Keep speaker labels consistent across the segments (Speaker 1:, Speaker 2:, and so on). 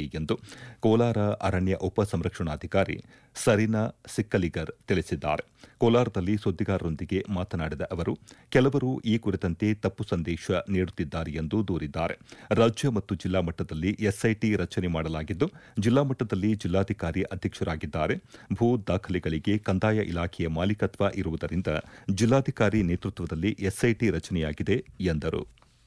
Speaker 1: ಎಂದು ಕೋಲಾರ ಅರಣ್ಯ ಉಪ ಸಂರಕ್ಷಣಾಧಿಕಾರಿ ಸರಿನಾ ಸಿಕ್ಕಲಿಗರ್ ತಿಳಿಸಿದ್ದಾರೆ ಕೋಲಾರದಲ್ಲಿ ಸುದ್ದಿಗಾರರೊಂದಿಗೆ ಮಾತನಾಡಿದ ಅವರು ಕೆಲವರು ಈ ಕುರಿತಂತೆ ತಪ್ಪು ಸಂದೇಶ ನೀಡುತ್ತಿದ್ದಾರೆ ಎಂದು ದೂರಿದ್ದಾರೆ ರಾಜ್ಯ ಮತ್ತು ಜಿಲ್ಲಾ ಮಟ್ಟದಲ್ಲಿ ಎಸ್ಐಟಿ ರಚನೆ ಮಾಡಲಾಗಿದ್ದು ಜಿಲ್ಲಾ ಮಟ್ಟದಲ್ಲಿ ಜಿಲ್ಲಾಧಿಕಾರಿ ಅಧ್ಯಕ್ಷರಾಗಿದ್ದಾರೆ ಭೂ ದಾಖಲೆಗಳಿಗೆ ಕಂದಾಯ ಇಲಾಖೆಯ ಮಾಲೀಕತ್ವ ಇರುವುದರಿಂದ ಜಿಲ್ಲಾಧಿಕಾರಿ ನೇತೃತ್ವದಲ್ಲಿ ಎಸ್ಐಟಿ ರಚನೆಯಾಗಿದೆ ಎಂದರು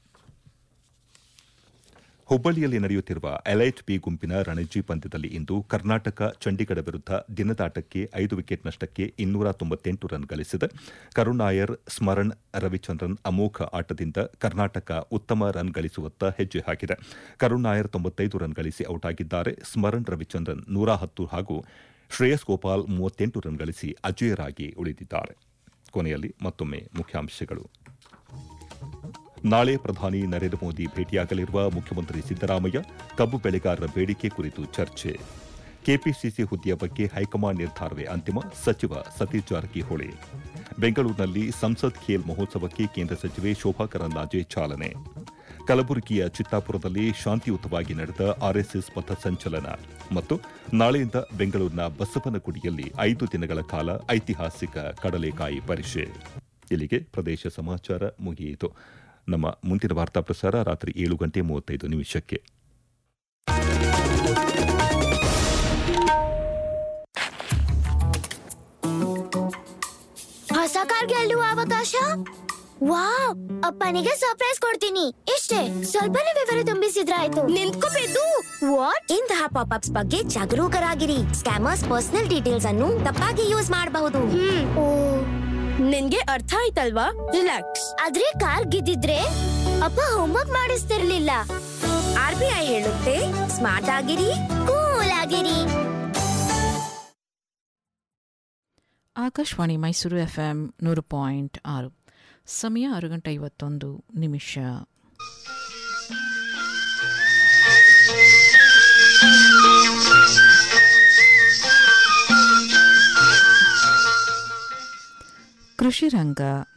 Speaker 1: ಹುಬ್ಬಳ್ಳಿಯಲ್ಲಿ ನಡೆಯುತ್ತಿರುವ ಎಲೈಟ್ ಬಿ ಗುಂಪಿನ ರಣಜಿ ಪಂದ್ಯದಲ್ಲಿ ಇಂದು ಕರ್ನಾಟಕ ಚಂಡೀಗಢ ವಿರುದ್ಧ ದಿನದಾಟಕ್ಕೆ ಐದು ವಿಕೆಟ್ ನಷ್ಟಕ್ಕೆ ಇನ್ನೂರ ತೊಂಬತ್ತೆಂಟು ರನ್ ಗಳಿಸಿದೆ ಕರುಣಾಯರ್ ಸ್ಮರಣ್ ರವಿಚಂದ್ರನ್ ಅಮೋಘ ಆಟದಿಂದ ಕರ್ನಾಟಕ ಉತ್ತಮ ರನ್ ಗಳಿಸುವತ್ತ ಹೆಜ್ಜೆ ಹಾಕಿದೆ ಕರುಣಾಯರ್ ತೊಂಬತ್ತೈದು ರನ್ ಗಳಿಸಿ ಔಟ್ ಆಗಿದ್ದಾರೆ ಸ್ಮರಣ್ ರವಿಚಂದ್ರನ್ ನೂರ ಹತ್ತು ಹಾಗೂ ಶ್ರೇಯಸ್ ಗೋಪಾಲ್ ಮೂವತ್ತೆಂಟು ರನ್ ಗಳಿಸಿ ಅಜೇಯರಾಗಿ ಉಳಿದಿದ್ದಾರೆ ಕೊನೆಯಲ್ಲಿ ಮತ್ತೊಮ್ಮೆ ಮುಖ್ಯಾಂಶಗಳು ನಾಳೆ ಪ್ರಧಾನಿ ನರೇಂದ್ರ ಮೋದಿ ಭೇಟಿಯಾಗಲಿರುವ ಮುಖ್ಯಮಂತ್ರಿ ಸಿದ್ದರಾಮಯ್ಯ ಕಬ್ಬು ಬೆಳೆಗಾರರ ಬೇಡಿಕೆ ಕುರಿತು ಚರ್ಚೆ ಕೆಪಿಸಿಸಿ ಹುದ್ದೆಯ ಬಗ್ಗೆ ಹೈಕಮಾಂಡ್ ನಿರ್ಧಾರವೇ ಅಂತಿಮ ಸಚಿವ ಸತೀಶ್ ಜಾರಕಿಹೊಳಿ ಬೆಂಗಳೂರಿನಲ್ಲಿ ಸಂಸತ್ ಖೇಲ್ ಮಹೋತ್ಸವಕ್ಕೆ ಕೇಂದ್ರ ಸಚಿವೆ ಶೋಭಾ ಕರಂದ್ಲಾಜೆ ಚಾಲನೆ ಕಲಬುರಗಿಯ ಚಿತ್ತಾಪುರದಲ್ಲಿ ಶಾಂತಿಯುತವಾಗಿ ನಡೆದ ಆರ್ಎಸ್ಎಸ್ ಪಥಸಂಚಲನ ಮತ್ತು ನಾಳೆಯಿಂದ ಬೆಂಗಳೂರಿನ ಬಸವನಗುಡಿಯಲ್ಲಿ ಐದು ದಿನಗಳ ಕಾಲ ಐತಿಹಾಸಿಕ ಕಡಲೆಕಾಯಿ ಪರಿಷೆ ಇಲ್ಲಿಗೆ ಪ್ರದೇಶ ಸಮಾಚಾರ ಮುಗಿಯಿತು ನಮ್ಮ ಮುಂದಿನ ವಾರ್ತಾ ಪ್ರಸಾರ ರಾತ್ರಿ ಏಳು ಗಂಟೆ ಮೂವತ್ತೈದು ನಿಮಿಷಕ್ಕೆ
Speaker 2: ಹೊಸ ಕಾರ್ ಗೆಲ್ಲುವ ಅವಕಾಶ ವಾವ್ ಅಪ್ಪನಿಗೆ ಸರ್ಪ್ರೈಸ್ ಕೊಡ್ತೀನಿ ಇಷ್ಟೇ ಸ್ವಲ್ಪನೇ ವಿವರ ತುಂಬಿಸಿದ್ರಾಯ್ತು ನಿಂತ್ಕೋಬೇಕು ವಾಟ್ ಇಂತಹ ಪಾಪ್ಅಪ್ಸ್ ಬಗ್ಗೆ ಜಾಗರೂಕರಾಗಿರಿ ಸ್ಕ್ಯಾಮರ್ಸ್ ಪರ್ಸನಲ್ ಡೀಟೇಲ್ಸ್ ಅನ್ನು ತಪ್ಪಾಗಿ ಯೂಸ್ ಮಾಡಬಹುದು ಓ
Speaker 3: ನಿನ್ಗೆ ಅರ್ಥ ಆಯ್ತಲ್ವಾ ರಿಲ್ಯಾಕ್ಸ್
Speaker 2: ಆದ್ರೆ ಕಾರ್ ಗೆದ್ದಿದ್ರೆ ಅಪ್ಪ ಹೋಮ್ವರ್ಕ್ ಮಾಡಿಸ್ತಿರ್ಲಿಲ್ಲ
Speaker 3: ಆರ್ ಬಿ ಐ ಹೇಳುತ್ತೆ
Speaker 2: ಸ್ಮಾರ್ಟ್ ಆಗಿರಿ ಕೂಲ್ ಆಗಿರಿ
Speaker 4: ಆಕಾಶವಾಣಿ ಮೈಸೂರು ಎಫ್ಎಂ ನೂರು ಪಾಯಿಂಟ್ ಆರು ಸಮಯ ಆರು ಗಂಟೆ ಐವತ್ತೊಂದು ನಿಮಿಷ ಕೃಷಿ ರಂಗ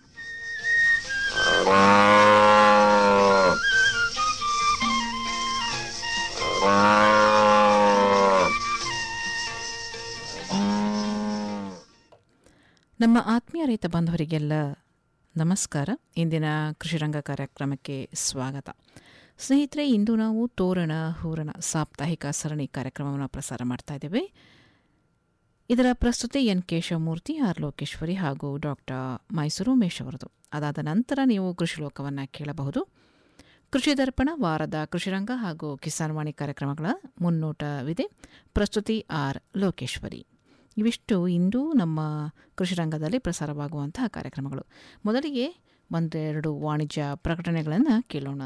Speaker 4: ನಮ್ಮ ಆತ್ಮೀಯ ರೈತ ಬಾಂಧವರಿಗೆಲ್ಲ ನಮಸ್ಕಾರ ಇಂದಿನ ಕೃಷಿರಂಗ ಕಾರ್ಯಕ್ರಮಕ್ಕೆ ಸ್ವಾಗತ ಸ್ನೇಹಿತರೆ ಇಂದು ನಾವು ತೋರಣ ಹೂರಣ ಸಾಪ್ತಾಹಿಕ ಸರಣಿ ಕಾರ್ಯಕ್ರಮವನ್ನು ಪ್ರಸಾರ ಮಾಡ್ತಾ ಇದ್ದೇವೆ ಇದರ ಪ್ರಸ್ತುತಿ ಎನ್ ಕೇಶವಮೂರ್ತಿ ಆರ್ ಲೋಕೇಶ್ವರಿ ಹಾಗೂ ಡಾಕ್ಟರ್ ಮೈಸೂರು ಉಮೇಶ್ ಅವರದು ಅದಾದ ನಂತರ ನೀವು ಕೃಷಿ ಲೋಕವನ್ನು ಕೇಳಬಹುದು ಕೃಷಿ ದರ್ಪಣ ವಾರದ ಕೃಷಿರಂಗ ಹಾಗೂ ಕಿಸಾನ್ ವಾಣಿ ಕಾರ್ಯಕ್ರಮಗಳ ಮುನ್ನೋಟವಿದೆ ಪ್ರಸ್ತುತಿ ಆರ್ ಲೋಕೇಶ್ವರಿ ಇವಿಷ್ಟು ಇಂದು ನಮ್ಮ ಕೃಷಿ ರಂಗದಲ್ಲಿ ಪ್ರಸಾರವಾಗುವಂತಹ ಕಾರ್ಯಕ್ರಮಗಳು ಮೊದಲಿಗೆ ಒಂದೆರಡು ವಾಣಿಜ್ಯ ಪ್ರಕಟಣೆಗಳನ್ನು ಕೇಳೋಣ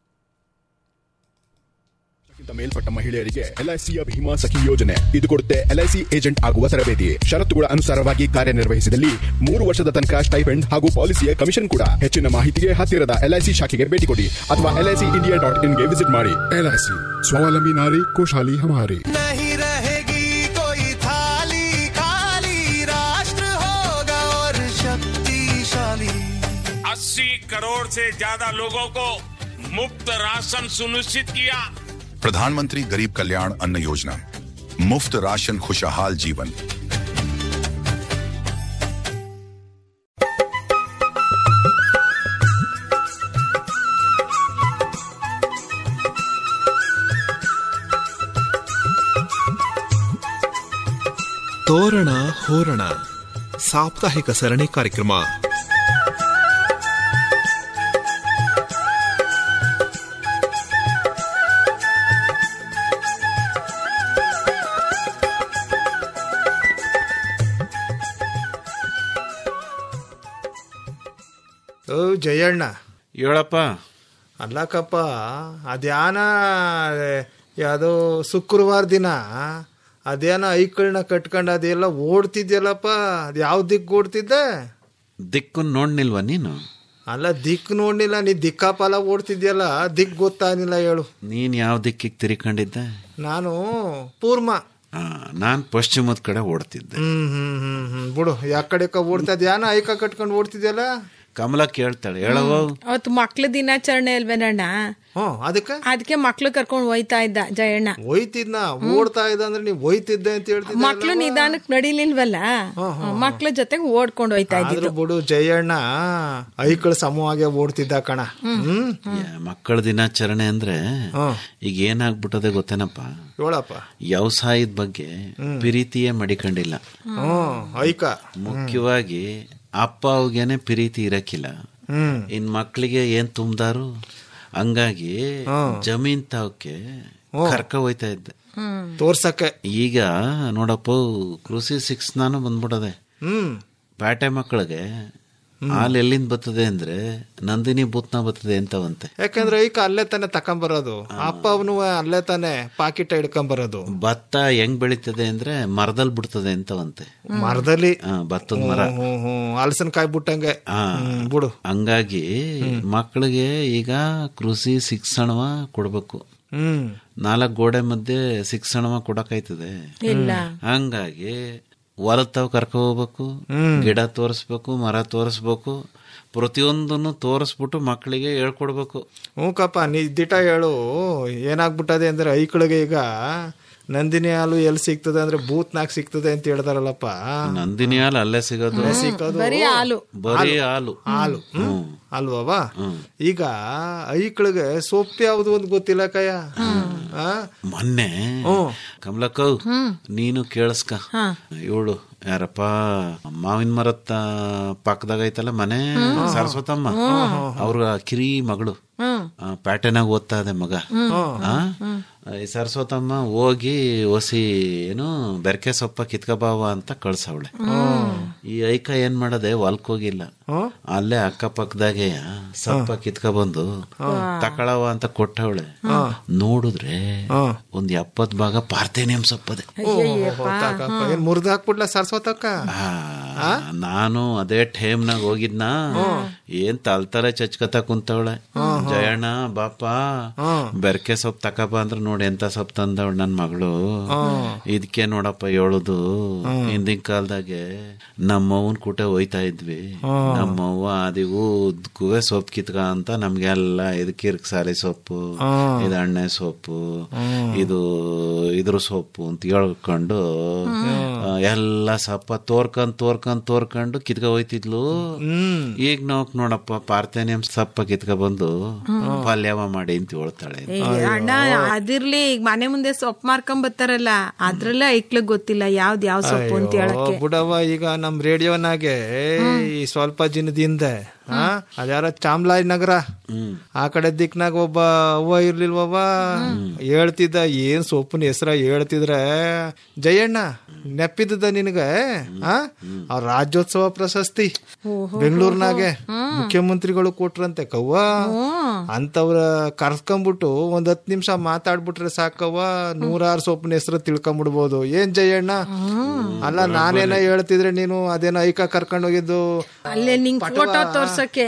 Speaker 5: ಕ್ಕಿಂತ ಮೇಲ್ಪಟ್ಟ ಮಹಿಳೆಯರಿಗೆ ಎಲ್ಐಸಿಯ ಭೀಮಾ ಸಖಿ ಯೋಜನೆ ಇದು ಕೊಡುತ್ತೆ ಎಲ್ಐಸಿ ಏಜೆಂಟ್ ಆಗುವ ತರಬೇತಿ ಷರತ್ತುಗಳ ಅನುಸಾರವಾಗಿ ಕಾರ್ಯನಿರ್ವಹಿಸಿದಲ್ಲಿ ಮೂರು ವರ್ಷದ ತನಕ ಸ್ಟೈಪೆಂಡ್ ಹಾಗೂ ಪಾಲಿಸಿಯ ಕಮಿಷನ್ ಕೂಡ ಹೆಚ್ಚಿನ ಮಾಹಿತಿಗೆ ಹತ್ತಿರದ ಎಲ್ಐಸಿ ಶಾಖೆಗೆ ಭೇಟಿ ಕೊಡಿ ಅಥವಾ ಎಲ್ಐಸಿ ಇಂಡಿಯಾ ಡಾಟ್ ಇನ್ಗೆ ವಿಸಿಟ್ ಮಾಡಿ
Speaker 6: एलआईसी स्वावलंबी नारी खुशहाली हमारी
Speaker 7: नहीं रहेगी कोई थाली खाली राष्ट्र होगा और शक्तिशाली
Speaker 8: अस्सी करोड़ से ज्यादा लोगों को मुफ्त राशन सुनिश्चित किया
Speaker 9: प्रधानमंत्री गरीब कल्याण अन्न योजना मुफ्त राशन खुशहाल जीवन
Speaker 10: ತೋರಣ ಹೋರಣ ಸಾಪ್ತಾಹಿಕ ಸರಣಿ ಕಾರ್ಯಕ್ರಮ
Speaker 11: ಓ ಜಯಣ್ಣ
Speaker 12: ಹೇಳಪ್ಪ
Speaker 11: ಅಲ್ಲಕ್ಕಪ್ಪ ಅದ್ಯಾನ ಯಾವುದೋ ಶುಕ್ರವಾರ ದಿನ ಅದೇನೋ ಐಕಳನ್ನ ಕಟ್ಕೊಂಡು ಅದೆಲ್ಲ ಓಡ್ತಿದ್ಯಲ್ಲಪ್ಪ ಅದು ಯಾವ ದಿಕ್ಕು ಓಡ್ತಿದ್ದೆ
Speaker 12: ದಿಕ್ಕು ನೋಡ್ನಿಲ್ವ ನೀನು
Speaker 11: ಅಲ್ಲ ದಿಕ್ಕು ನೋಡ್ನಿಲ್ಲ ನೀ ದಿಕ್ಕಾಪಾಲ ಓಡ್ತಿದ್ಯಲ್ಲ ದಿಕ್ ಗೊತ್ತಾಗಿಲ್ಲ ಹೇಳು
Speaker 12: ನೀನ್ ಯಾವ ದಿಕ್ಕಿಗೆ ತಿರ್ಕೊಂಡಿದ್ದೆ
Speaker 11: ನಾನು ಪೂರ್ಮ
Speaker 12: ಆ, ನಾನ್ ಪಶ್ಚಿಮದ ಕಡೆ ಓಡ್ತಿದ್ದೆ
Speaker 11: ಹ್ಮ್ ಹ್ಮ್ ಹ್ಮ್ ಹ್ಮ್ ಬಿಡು ಯಾವ ಕಡೆಕ ಓಡ್ತಾ ಯಾನ ಐಕ ಕಟ್ಕೊಂಡು ಓಡ್ತಿದ್ಯಲ್ಲ
Speaker 12: ಕಮಲ ಕೇಳ್ತಾಳೆ ಹೇಳವ
Speaker 13: ಅವತ್ತು ಮಕ್ಳ ದಿನಾಚರಣೆ ಅಲ್ವೇನಣ್ಣ
Speaker 11: ಹ್ಮ್ ಅದಕ್ಕೆ
Speaker 13: ಅದಕ್ಕೆ ಮಕ್ಳು ಕರ್ಕೊಂಡ್ ಹೋಯ್ತಾ ಇದ್ದ ಜಯಣ್ಣ
Speaker 11: ಒಯ್ತಿದ್ನ ಓಡ್ತಾ ಇದ್ದ ಅಂದ್ರೆ ನೀವು ಒಯ್ತಿದ್ದೆ ಅಂತ ಹೇಳ್ತಿದ್ದೆ
Speaker 13: ಮಕ್ಳು ನಿಧಾನಕ್ ನಡಿಲಿಲ್ವಲ್ಲ ಮಕ್ಳ ಜೊತೆಗೆ ಓಡ್ಕೊಂಡು ಹೋಯ್ತಾ
Speaker 11: ಆದ್ರೂ
Speaker 13: ಇದ್ದಿದ್ದು
Speaker 11: ಬಿಡು ಜಯಣ್ಣ ಐಕಳ ಸಮವಾಗೆ ಓಡ್ತಿದ್ದ ಕಣ ಹ್ಮ್
Speaker 12: ಮಕ್ಕಳ ದಿನಾಚರಣೆ ಅಂದ್ರೆ ಈಗ ಏನಾಗ್ಬಿಟ್ಟದೆ ಗೊತ್ತೇನಪ್ಪ
Speaker 11: ಹೇಳಪ್ಪ
Speaker 12: ವ್ಯವಸಾಯದ ಬಗ್ಗೆ ಪ್ರೀತಿಯೇ ಮಡಿಕೊಂಡಿಲ್ಲ
Speaker 11: ಹ್ಮ್ ಐಕ
Speaker 12: ಮುಖ್ಯವಾಗಿ ಅಪ್ಪ ಅವ್ಗೇನೆ ಪ್ರೀತಿ ಇರಕ್ಕಿಲ್ಲ
Speaker 11: ಹ್ಮ್
Speaker 12: ಇನ್ ಮಕ್ಳಿಗೆ ಏನ್ ತುಂಬ್ದಾರು ಹಂಗಾಗಿ ಜಮೀನ್ ತಾವಕ್ಕೆ ಕರ್ಕ ಹೋಯ್ತಾ ಇದ್ದೆ
Speaker 11: ತೋರ್ಸಕ್ಕೆ
Speaker 12: ಈಗ ನೋಡಪ್ಪ ಕೃಷಿ ಶಿಕ್ಷಣನು ಬಂದ್ಬಿಡದೆ
Speaker 11: ಹ್ಮ್
Speaker 12: ಪ್ಯಾಟೆ ಮಕ್ಕಳಿಗೆ ಹಾಲು ಎಲ್ಲಿಂದ ಬರ್ತದೆ ಅಂದ್ರೆ ನಂದಿನಿ ಬೂತ್ನ ಬರ್ತದೆ ಅಂತವಂತೆ
Speaker 11: ಯಾಕಂದ್ರೆ ಐಕ ಅಲ್ಲೇ ತಾನೆ ತಕೊಂಬರೋದು ಅಪ್ಪ ಅವನು ಅಲ್ಲೇ ತಾನೆ ಪಾಕಿಟ ಹಿಡ್ಕೊಂಬರೋದು
Speaker 12: ಭತ್ತ ಹೆಂಗ್ ಬೆಳೀತದೆ ಅಂದ್ರೆ ಮರದಲ್ಲಿ ಬಿಡ್ತದೆ ಅಂತವಂತೆ
Speaker 11: ಮರದಲ್ಲಿ
Speaker 12: ಆ, ಭತ್ತದ ಮರ
Speaker 11: ಹ್ಮ್ ಹ್ಮ್ ಹಲಸಿನಕಾಯಿ ಬಿಟ್ಟಂಗೆ
Speaker 12: ಆ,
Speaker 11: ಹ್ಮ್, ಬಿಡು
Speaker 12: ಹಂಗಾಗಿ ಮಕ್ಕಳಿಗೆ ಈಗ ಕೃಷಿ ಶಿಕ್ಷಣವ ಕೊಡ್ಬೇಕು
Speaker 11: ಹ್ಮ್
Speaker 12: ನಾಲ್ಕು ಗೋಡೆ ಮಧ್ಯೆ ಶಿಕ್ಷಣವ ಕೊಡಕಾಯ್ತದೆ
Speaker 13: ಇಲ್ಲ
Speaker 12: ಹಂಗಾಗಿ ಹೊಲತಾವ್ ಕರ್ಕೊ ಹೋಗ್ಬೇಕು ಗಿಡ ತೋರಿಸ್ಬೇಕು ಮರ ತೋರಿಸ್ಬೇಕು ಪ್ರತಿಯೊಂದನ್ನು ತೋರಿಸ್ಬಿಟ್ಟು ಮಕ್ಕಳಿಗೆ ಹೇಳ್ಕೊಡ್ಬೇಕು
Speaker 11: ಹ್ಞೂ ಕಪ್ಪ ನೀ ದಿಟ ಹೇಳು ಏನಾಗ್ಬಿಟ್ಟದೆ ಅಂದ್ರೆ ಐಕಳಿಗೆ ಈಗ ನಂದಿನಿ ಹಾಲು ಎಲ್ಲಿ ಸಿಗ್ತದೆ ಅಂದ್ರೆ ಬೂತ್ನಾಗ ಸಿಗ್ತದೆ ಅಂತ ಹೇಳ್ತಾರಲ್ಲಪ್ಪ
Speaker 12: ನಂದಿನಿ ಹಾಲು ಅಲ್ಲೇ ಸಿಗೋದು
Speaker 11: ಸಿಕ್ಕೋದು
Speaker 13: ಬರೀ ಹಾಲು
Speaker 12: ಬರೀ ಹಾಲು
Speaker 11: ಹಾಲು ಹ್ಮ್ ಅಲ್ವಾ ಈಗ ಐಕಳಿಗೆ ಸೊಪ್ಪು ಯಾವ್ದು ಒಂದು ಗೊತ್ತಿಲ್ಲ ಕಯ್ಯ ಆ?
Speaker 12: ಮೊನ್ನೆ ಕಮಲಕ್ಕವ್ ನೀನು ಕೇಳಿಸ್ಕ ಇವಳು ಯಾರಪ್ಪ ಮಾವಿನ ಮರತ್ತ ಪಕ್ಕದಾಗ ಐತಲ್ಲ ಮನೆ ಸರಸ್ವತಮ್ಮ ಅವ್ರ ಕಿರಿ ಮಗಳು ಆ, ಪ್ಯಾಟೆನಾಗ ಓದ್ತಾ ಇದೆ ಮಗ ಆ? ಈ ಸರಸ್ವತಮ್ಮ ಹೋಗಿ ಒಸಿ ಏನು ಬೆರ್ಕೆ ಸೊಪ್ಪ ಕಿತ್ಕಬಾವ ಅಂತ ಕಳ್ಸವಳೆ ಈ ಐಕ ಏನ್ ಮಾಡದೆ ಹೊಲ್ಕ್ ಹೋಗಿಲ್ಲ ಅಲ್ಲೇ ಅಕ್ಕಪಕ್ಕದಾಗೆ ಸೊಪ್ಪ ಕಿತ್ಕೊಬಂದು ತಕಳವ ಅಂತ ಕೊಟ್ಟವಳೆ ನೋಡಿದ್ರೆ ಒಂದ್ ಎಪ್ಪತ್ ಭಾಗ ಪಾರ್ಥೇನಿಯಂ ಸೊಪ್ಪದೆ
Speaker 11: ಏನ್ ಮುರ್ದ್ ಹಾಕ್ಬಿಡ್ಲ ಸರಸ್ವತಕ್ಕ
Speaker 12: ಆ, ನಾನು ಅದೇ ಟೈಮ್ನಾಗ ಹೋಗಿದ್ನ ಏನ್ ತಲ್ತಲೆ ಚಚ್ಕತ ಕುಂತವಳೆ ಜಯಣ್ಣ ಬಾಪ ಬೆರ್ಕೆ ಸೊಪ್ಪು ತಕಬ ಅಂದ್ರ ನೋಡಿ ಎಂತ ಸೊಪ್ಪು ತಂದವಳು ನನ್ ಮಗಳು ಇದಕ್ಕೆ ನೋಡಪ್ಪ ಹೇಳುದು ಹಿಂದಿನ ಕಾಲದಾಗೆ ನಮ್ಮವ್ವನ್ ಕೂಟ ಹೋಯ್ತಾ ಇದ್ವಿ ನಮ್ಮವ್ವ ಅದಿಗೂ ಉದ್ಕುವೆ ಸೊಪ್ಪು ಕಿತ್ಕ ಅಂತ ನಮ್ಗೆಲ್ಲ ಇದು ಕಿರ್ಕ್ ಸಾಲಿ ಸೊಪ್ಪು ಇದು ಎಣ್ಣೆ ಸೊಪ್ಪು ಇದು ಇದ್ರ ಸೊಪ್ಪು ಅಂತ ಹೇಳ್ಕೊಂಡು ಆ, ಎಲ್ಲ ಸೊಪ್ಪ ತೋರ್ಕೊಂಡ್ ತೋರ್ಕೊಂಡ್ ತೋರ್ಕೊಂಡು ಕಿತ್ಕ ಹೋಯ್ತಿದ್ಲು ಈಗ ನಾವ್ ನೋಡಪ್ಪ ಪಾರ್ಥೇನಿಯಂ ಸೊಪ್ಪ ಕಿತ್ಕ ಬಂದು ಪಲ್ಯವ ಮಾಡಿ ಅಂತ ಹೇಳ್ತಾಳೆ
Speaker 13: ಏ, ಅಣ್ಣ ಅದಿರ್ಲಿ ಈಗ ಮನೆ ಮುಂದೆ ಸೊಪ್ಪು ಮಾರ್ಕೊಂಡ್ ಬರ್ತಾರಲ್ಲ ಅದ್ರಲ್ಲೇ ಐಕ್ಳಿಗ್ ಗೊತ್ತಿಲ್ಲ ಯಾವ್ದ್ ಯಾವ ಸೊಪ್ಪು ಅಂತ ಹೇಳಕ್ಕೆ
Speaker 11: ಬುಡವ ಈಗ ನಮ್ ರೇಡಿಯೋನಾಗೆ ಈ ಸ್ವಲ್ಪ ದಿನದಿಂದ ಆ, ಅದ್ಯಾರ ಚಾಮ್ಲಾಯ್ ನಗರ ಆ ಕಡೆ ದಿಕ್ನಾಗ ಒಬ್ಬ ಅವ್ವ ಇರ್ಲಿಲ್ವವ ಹೇಳ್ತಿದ್ದ ಏನ್ ಸೊಪ್ಪಿನ ಹೆಸರ ಹೇಳ್ತಿದ್ರ ಜಯಣ್ಣ ನೆಪ್ಪಿದ್ದ ನಿನಗೆ ಆ ಆ ರಾಜ್ಯೋತ್ಸವ ಪ್ರಶಸ್ತಿ ಬೆಂಗಳೂರಿನಾಗೆ ಮುಖ್ಯಮಂತ್ರಿಗಳು ಕೊಟ್ರಂತೆ ಕವ್ವ ಅಂತವ್ರ ಕರ್ಸ್ಕೊಂಡ್ಬಿಟ್ಟು ಒಂದ್ ಹತ್ ನಿಮಿಷ ಮಾತಾಡ್ಬಿಟ್ರೆ ಸಾಕವ್ವ ನೂರಾರು ಸೊಪ್ಪಿನ ಹೆಸರು ತಿಳ್ಕೊಂಬಿಡ್ಬೋದು ಏನ್ ಜಯಣ್ಣ ಅಲ್ಲ ನಾನೇನ ಹೇಳ್ತಿದ್ರೆ ನೀನು ಅದೇನೋ ಐಕ ಕರ್ಕೊಂಡು ಹೋಗಿದ್ದು
Speaker 13: ಅಲ್ಲೇ ನಿಂಗ್ ಫೋಟೋ ತೋರ್ಸಕ್ಕೆ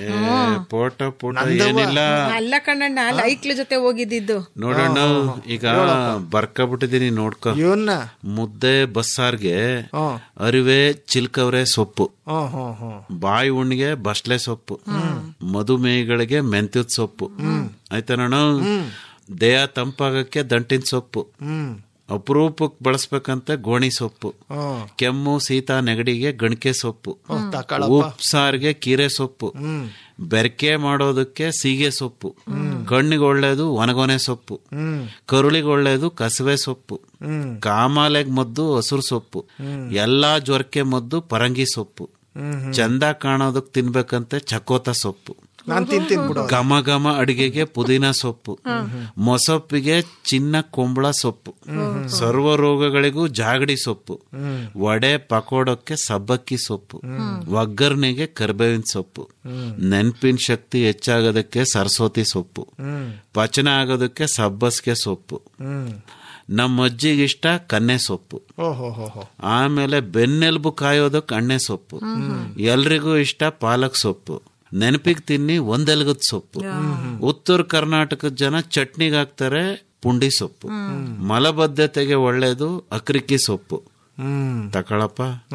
Speaker 12: ಫೋಟೋ ಫೋಟೋ ಏನಿಲ್ಲ
Speaker 13: ಅಲ್ಲ ಕಣ್ಣಣ್ಣ ಅಲ್ಲಿ ಐಕ್ಳ ಜೊತೆ ಹೋಗಿದ್ದಿದ್ದು
Speaker 12: ನೋಡೋಣ ಈಗ ಬರ್ಕಬಿಟ್ಟಿದೀನಿ ನೋಡ್ಕೊ
Speaker 11: ಇವನ್ನ
Speaker 12: ಮುದ್ದೆ ಬಸ್ಸಾರ್ಗೆ ಅರಿವೆ ಚಿಲ್ಕವ್ರೆ ಸೊಪ್ಪು
Speaker 11: ಹ್ಮ್ ಹ್ಮ್ ಹ್ಮ್
Speaker 12: ಬಾಯಿ ಉಣ್ಣಿಗೆ ಬಸ್ಲೆ ಸೊಪ್ಪು ಮಧುಮೇಹಿಗಳಿಗೆ ಮೆಂತ್ಯದ ಸೊಪ್ಪು ಆಯ್ತಾನಣ್ಣ ದೇಹ ತಂಪಾಗಕ್ಕೆ ದಂಟಿನ ಸೊಪ್ಪು
Speaker 11: ಹ್ಮ್
Speaker 12: ಅಪರೂಪಕ್ಕೆ ಬಳಸ್ಬೇಕಂತ ಗೋಣಿ ಸೊಪ್ಪು
Speaker 11: ಹ್ಮ್
Speaker 12: ಕೆಮ್ಮು ಶೀತ ನೆಗಡಿಗೆ ಗಣಕೆ ಸೊಪ್ಪು
Speaker 11: ತಕೊಳಪ್ಪ.
Speaker 12: ಉಪ್ಸಾರ್ಗೆ ಕೀರೆ ಸೊಪ್ಪು ಬೆರಕೆ ಮಾಡೋದಕ್ಕೆ ಸೀಗೆ ಸೊಪ್ಪು ಕಣ್ಣಿಗೆ ಒಳ್ಳೇದು ಒಣಗೊನೆ ಸೊಪ್ಪು
Speaker 11: ಹ್ಮ್
Speaker 12: ಕರುಳಿಗೆ ಒಳ್ಳೇದು ಕಸವೆ ಸೊಪ್ಪು
Speaker 11: ಹ್ಮ್
Speaker 12: ಕಾಮಾಲೆಗ್ ಮದ್ದು ಹಸುರು ಸೊಪ್ಪು ಎಲ್ಲಾ ಜ್ವರಕ್ಕೆ ಮದ್ದು ಪರಂಗಿ ಸೊಪ್ಪು
Speaker 11: ಹ್ಮ್
Speaker 12: ಚಂದ ಕಾಣೋದಕ್ ತಿನ್ಬೇಕಂತೆ ಚಕೋತ ಸೊಪ್ಪು
Speaker 11: ನಾನ್ ತಿಂತೀನಿ ಬಿಡು
Speaker 12: ಘಮ ಘಮ ಅಡಿಗೆಗೆ ಪುದೀನ ಸೊಪ್ಪು ಮೊಸೊಪ್ಪಿಗೆ ಚಿನ್ನ ಕುಂಬಳ ಸೊಪ್ಪು ಸರ್ವ ರೋಗಗಳಿಗೂ ಜಾಗಡಿ ಸೊಪ್ಪು ವಡೆ ಪಕೋಡಕ್ಕೆ ಸಬ್ಬಕ್ಕಿ ಸೊಪ್ಪು ಒಗ್ಗರ್ನೆಗೆ ಕರ್ಬೇವಿನ ಸೊಪ್ಪು ನೆನ್ಪಿನ ಶಕ್ತಿ ಹೆಚ್ಚಾಗೋದಕ್ಕೆ ಸರಸ್ವತಿ ಸೊಪ್ಪು ಪಚನ ಆಗೋದಕ್ಕೆ ಸಬ್ಬಸ್ಗೆ ಸೊಪ್ಪು
Speaker 11: ಹ್ಮ್
Speaker 12: ನಮ್ಮ ಅಜ್ಜಿಗಿಷ್ಟ ಕನ್ನೆ ಸೊಪ್ಪು
Speaker 11: ಓಹೋ ಹೋ ಹೋ
Speaker 12: ಆಮೇಲೆ ಬೆನ್ನೆಲುಬು ಕಾಯೋದಕ್ಕೆ ಅಣ್ಣೆ ಸೊಪ್ಪು ಎಲ್ರಿಗೂ ಇಷ್ಟ ಪಾಲಕ್ ಸೊಪ್ಪು ನೆನಪಿಗೆ ತಿನ್ನಿ ಒಂದೆಲ್ಗದ ಸೊಪ್ಪು ಉತ್ತರ ಕರ್ನಾಟಕದ ಜನ ಚಟ್ನಿಗೆ ಹಾಕ್ತಾರೆ ಪುಂಡಿ ಸೊಪ್ಪು ಮಲಬದ್ಧತೆಗೆ ಒಳ್ಳೇದು ಅಕ್ರಿಕಿ ಸೊಪ್ಪು
Speaker 11: ಹ್ಮ್
Speaker 12: ತಕೊಳಪ್ಪ
Speaker 11: ಹ?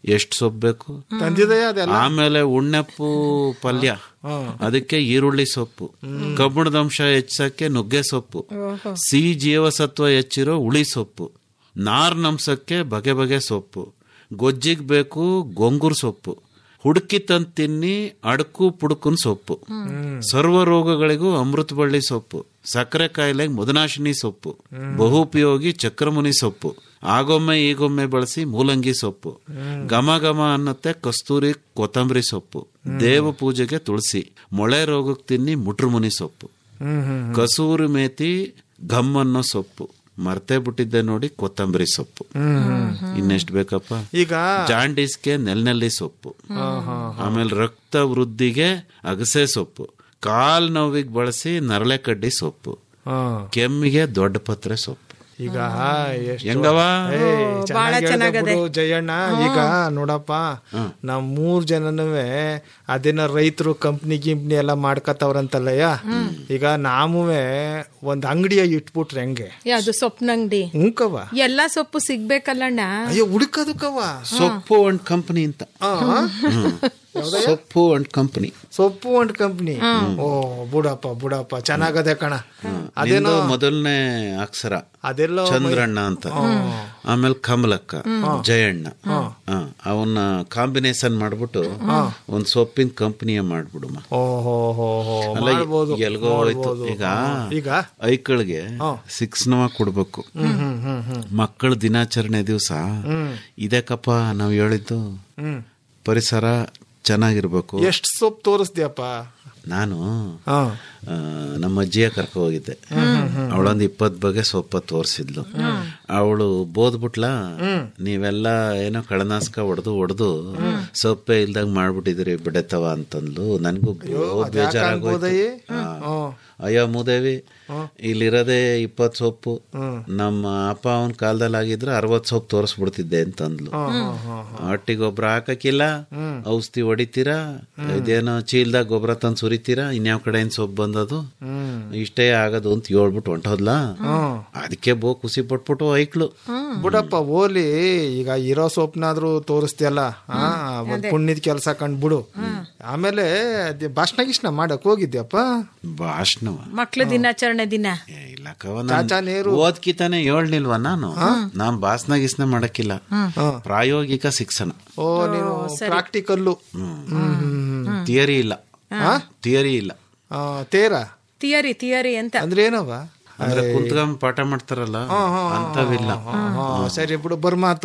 Speaker 12: ಎಷ್ಟು ಸೊಪ್ಪು ಬೇಕು
Speaker 11: ತಂದಿದೆಯಾ ಅದೆಲ್ಲ
Speaker 12: ಆಮೇಲೆ ಉಣ್ಣೆಪ್ಪು ಪಲ್ಯ ಅದಕ್ಕೆ ಈರುಳ್ಳಿ ಸೊಪ್ಪು ಕಬ್ಬಿಣದ ಅಂಶ ಹೆಚ್ಚಕ್ಕೆ ನುಗ್ಗೆ ಸೊಪ್ಪು ಸಿಹಿ ಜೀವಸತ್ವ ಹೆಚ್ಚಿರೋ ಉಳಿ ಸೊಪ್ಪು ನಾರ್ನಂಶಕ್ಕೆ ಬಗೆ ಬಗೆ ಸೊಪ್ಪು ಗೊಜ್ಜಿಗೆ ಬೇಕು ಗೊಂಗುರ್ ಸೊಪ್ಪು ಹುಡುಕಿ ತಂದು ತಿನ್ನಿ ಅಡಕು ಪುಡುಕನ್ ಸೊಪ್ಪು ಸರ್ವ ರೋಗಗಳಿಗೂ ಅಮೃತ ಬಳ್ಳಿ ಸೊಪ್ಪು ಸಕ್ಕರೆ ಕಾಯಿಲೆಗೆ ಮುದನಾಶಿನಿ ಸೊಪ್ಪು ಬಹುಪಯೋಗಿ ಚಕ್ರಮುನಿ ಸೊಪ್ಪು ಆಗೊಮ್ಮೆ ಈಗೊಮ್ಮೆ ಬಳಸಿ ಮೂಲಂಗಿ ಸೊಪ್ಪು ಘಮ ಘಮ ಅನ್ನತ್ತೆ ಕಸ್ತೂರಿ ಕೊತ್ತಂಬರಿ ಸೊಪ್ಪು ದೇವ ಪೂಜೆಗೆ ತುಳಸಿ ಮೊಳೆ ರೋಗಕ್ಕೆ ತಿನ್ನಿ ಮುಟ್ರುಮುನಿ ಸೊಪ್ಪು ಕಸೂರಿ ಮೇಥಿ ಘಮ್ ಅನ್ನೋ ಸೊಪ್ಪು ಮರ್ತೇ ಬಿಟ್ಟಿದ್ದೆ ನೋಡಿ ಕೊತ್ತಂಬರಿ ಸೊಪ್ಪು ಇನ್ನೆಷ್ಟು ಬೇಕಪ್ಪ
Speaker 11: ಈಗ
Speaker 12: ಜಾಂಡೀಸ್ಗೆ ನೆಲ್ನೆಲ್ಲಿ ಸೊಪ್ಪು ಆಮೇಲೆ ರಕ್ತ ವೃದ್ಧಿಗೆ ಅಗಸೆ ಸೊಪ್ಪು ಕಾಲ್ ನೋವಿಗೆ ಬಳಸಿ ನರಳೆ ಕಡ್ಡಿ ಸೊಪ್ಪು ಕೆಮ್ಮಿಗೆ ದೊಡ್ಡ ಪತ್ರೆ ಸೊಪ್ಪು
Speaker 11: ಈಗ ಎಷ್ಟು
Speaker 12: ಹೆಂಗವ?
Speaker 11: ಏ, ಚೆನ್ನಾಗ್ ಹೇಳ್ದೆ ಬಿಡು ಜಯಣ್ಣ ಈಗ ನೋಡಪ್ಪ ನಾವ್ ಮೂರ್ ಜನನುವೆ ಅದೇನೋ ರೈತರು ಕಂಪ್ನಿ ಗಿಂಪ್ನಿ ಎಲ್ಲ ಮಾಡ್ಕತ್ತವ್ರಂತಲ್ಲಯ್ಯ ಈಗ ನಾವುವೆ ಒಂದ್ ಅಂಗಡಿಯ ಇಟ್ಬಿಟ್ರೆ ಹೆಂಗೆ
Speaker 13: ಯಾವ್ದು ಸೊಪ್ಪನಂಗಡಿ
Speaker 11: ಹ್ಞೂಕವ್ವ
Speaker 13: ಎಲ್ಲಾ ಸೊಪ್ಪು ಸಿಗ್ಬೇಕಲ್ಲಣ್ಣ
Speaker 11: ಅಯ್ಯೋ ಹುಡುಕದಕ್ಕವ್ವ
Speaker 12: ಸೊಪ್ಪು ಅಂಡ್ ಕಂಪನಿ ಅಂತ ಹ್ಮ್. ಸೊಪ್ಪು ಅಂಡ್ ಕಂಪನಿ
Speaker 11: ಸೊಪ್ಪು ಒಂದ್ ಕಂಪ್ನಿ ಓ ಬುಡಪ್ಪ ಬುಡಪ್ಪ ಚೆನ್ನಾಗದೆ ಕಣ
Speaker 12: ಅದೇನೋ
Speaker 11: ಅದೇನೋ
Speaker 12: ಮೊದಲನೇ ಅಕ್ಷರ
Speaker 11: ಅದೆಲ್ಲೋ
Speaker 12: ಚಂದ್ರಣ್ಣ ಅಂತ ಆಮೇಲೆ ಕಮಲಕ್ಕ ಜಯಣ್ಣ ಅವನ್ನ ಕಾಂಬಿನೇಷನ್ ಮಾಡ್ಬಿಟ್ಟು ಒಂದ್ ಸೊಪ್ಪಿನ ಕಂಪನಿಯ ಮಾಡ್ಬಿಡುಮ
Speaker 11: ಓಹೋ ಹೋ ಹೋ
Speaker 12: ಅಲ್ಲ,
Speaker 11: ಮಾಡ್ಬೋದು
Speaker 12: ಎಲ್ಗೋ ಹೋಯ್ತು
Speaker 11: ಮಾಡ್ಬೋದು.
Speaker 12: ಈಗ
Speaker 11: ಈಗ
Speaker 12: ಐಕಳಿಗೆ ಸಿಕ್ಸ್ ನವ ಕೊಡ್ಬೇಕು
Speaker 11: ಹ್ಮ್ ಹ್ಮ್ ಹ್ಮ್ ಹ್ಮ್
Speaker 12: ಮಕ್ಕಳ ದಿನಾಚರಣೆ ದಿವಸ
Speaker 11: ಹ್ಮ್.
Speaker 12: ಇದಕ್ಕಪ್ಪ ನಾವು ಹೇಳಿದ್ದು
Speaker 11: ಹ್ಮ್
Speaker 12: ಪರಿಸರ ಚೆನ್ನಾಗಿರ್ಬೇಕು
Speaker 11: ಎಷ್ಟ್ ಸೊಪ್ಪು ತೋರಿಸ್ದ್ಯಪ್ಪ
Speaker 12: ನಾನು
Speaker 11: ಹಾ
Speaker 12: ಆ, ನಮ್ಮ ಅಜ್ಜಿಯ ಕರ್ಕೊ ಹೋಗಿದ್ದೆ ಅವಳೊಂದು ಇಪ್ಪತ್ ಬಗೆ ಸೊಪ್ಪ ತೋರಿಸಿದ್ಲು ಅವಳು ಬೋದ್ಬಿಟ್ಲ ನೀವೆಲ್ಲ ಏನೋ ಕಳನಾಸ್ಕ ಹೊಡೆದು ಹೊಡೆದು ಸೊಪ್ಪೆ ಇಲ್ದಾಗ ಮಾಡ್ಬಿಟ್ಟಿದ್ರಿ ಬಿಡತ್ತವ ಅಂತಂದ್ಲು ನನ್ಗೂ ಬೇಜಾರಾಗೋಯ್ತು
Speaker 11: ಅನ್ಬೋದಯ್ಯ?
Speaker 12: ಆ. ಅಯ್ಯೋ ಮೂದೇವಿ ಇಲ್ಲಿರೋದೇ ಇಪ್ಪತ್ ಸೊಪ್ಪು ನಮ್ಮ ಅಪ್ಪ ಅವನ ಕಾಲದಲ್ಲಿ ಆಗಿದ್ರೆ ಅರವತ್ ಸೊಪ್ಪು ತೋರಿಸ್ಬಿಡ್ತಿದ್ದೆ ಅಂತಂದ್ಲು ಹೊಟ್ಟಿ ಗೊಬ್ಬರ ಹಾಕಕ್ಕಿಲ್ಲ ಔಷಧಿ ಹೊಡಿತೀರಾ ಇದೇನೋ ಚೀಲ್ದಾಗ ಗೊಬ್ಬರ ತಂದು ಸುರಿತೀರಾ ಇನ್ಯಾವ ಕಡೆ ಸೊಪ್ಪು ಬಂದದು ಇಷ್ಟೇ ಆಗೋದು ಅಂತ ಹೇಳ್ಬಿಟ್ಟು ಹೊಂಟೋದ್ಲಾ ಅದಕ್ಕೆ ಬೋ ಖುಷಿ ಪಟ್ಬಿಟ್ಟು ಐಕ್ಳು
Speaker 11: ಬಿಡಪ್ಪ ಓಲಿ ಈಗ ಇರೋ ಸೊಪ್ನಾದ್ರೂ ತೋರಿಸ್ತಿಯಲ್ಲ ಆ ಒಂದ್ ಪುಣ್ಯದ ಕೆಲಸ ಕಂಡ್ಬಿಡು ಆಮೇಲೆ ಅದೇ ಭಾಷಣ ಗಿಷ್ಣ ಮಾಡಕ್ ಹೋಗಿದ್ಯಪ್ಪ
Speaker 12: ಭಾಷಣವ
Speaker 13: ಮಕ್ಳ ದಿನಾಚರಣೆ ದಿನ
Speaker 12: ಇಲ್ಲಕ್ಕವ
Speaker 11: ಚಾಚಾ ನೇರು.
Speaker 12: ಓದ್ಕಿತಾನೆ ಹೇಳ್ನಿಲ್ವಾ ನಾನು ನಾನ್ ಭಾಷಣ ಗಿಸ್ನ ಮಾಡಕ್ಕಿಲ್ಲ ಪ್ರಾಯೋಗಿಕ ಶಿಕ್ಷಣ
Speaker 11: ಓ ನೀನು ಪ್ರಾಕ್ಟಿಕಲ್ಲು
Speaker 12: ಥಿಯರಿ ಇಲ್ಲ ಥಿಯರಿ ಇಲ್ಲ
Speaker 11: ತೇರ
Speaker 13: ತಿಯರಿ ತಿಯರಿ ಅಂತ
Speaker 11: ಅಂದ್ರೆ ಏನವ
Speaker 12: ಅಂದ್ರೆ ಕುಂತ್ಕೊಂಡ್ ಪಾಠ ಮಾಡ್ತಾರಲ್ಲ ಅಂತವಿಲ್ಲ
Speaker 11: ಹಾ, ಸರಿ ಬಿಡು ಬರ್ಮಾತು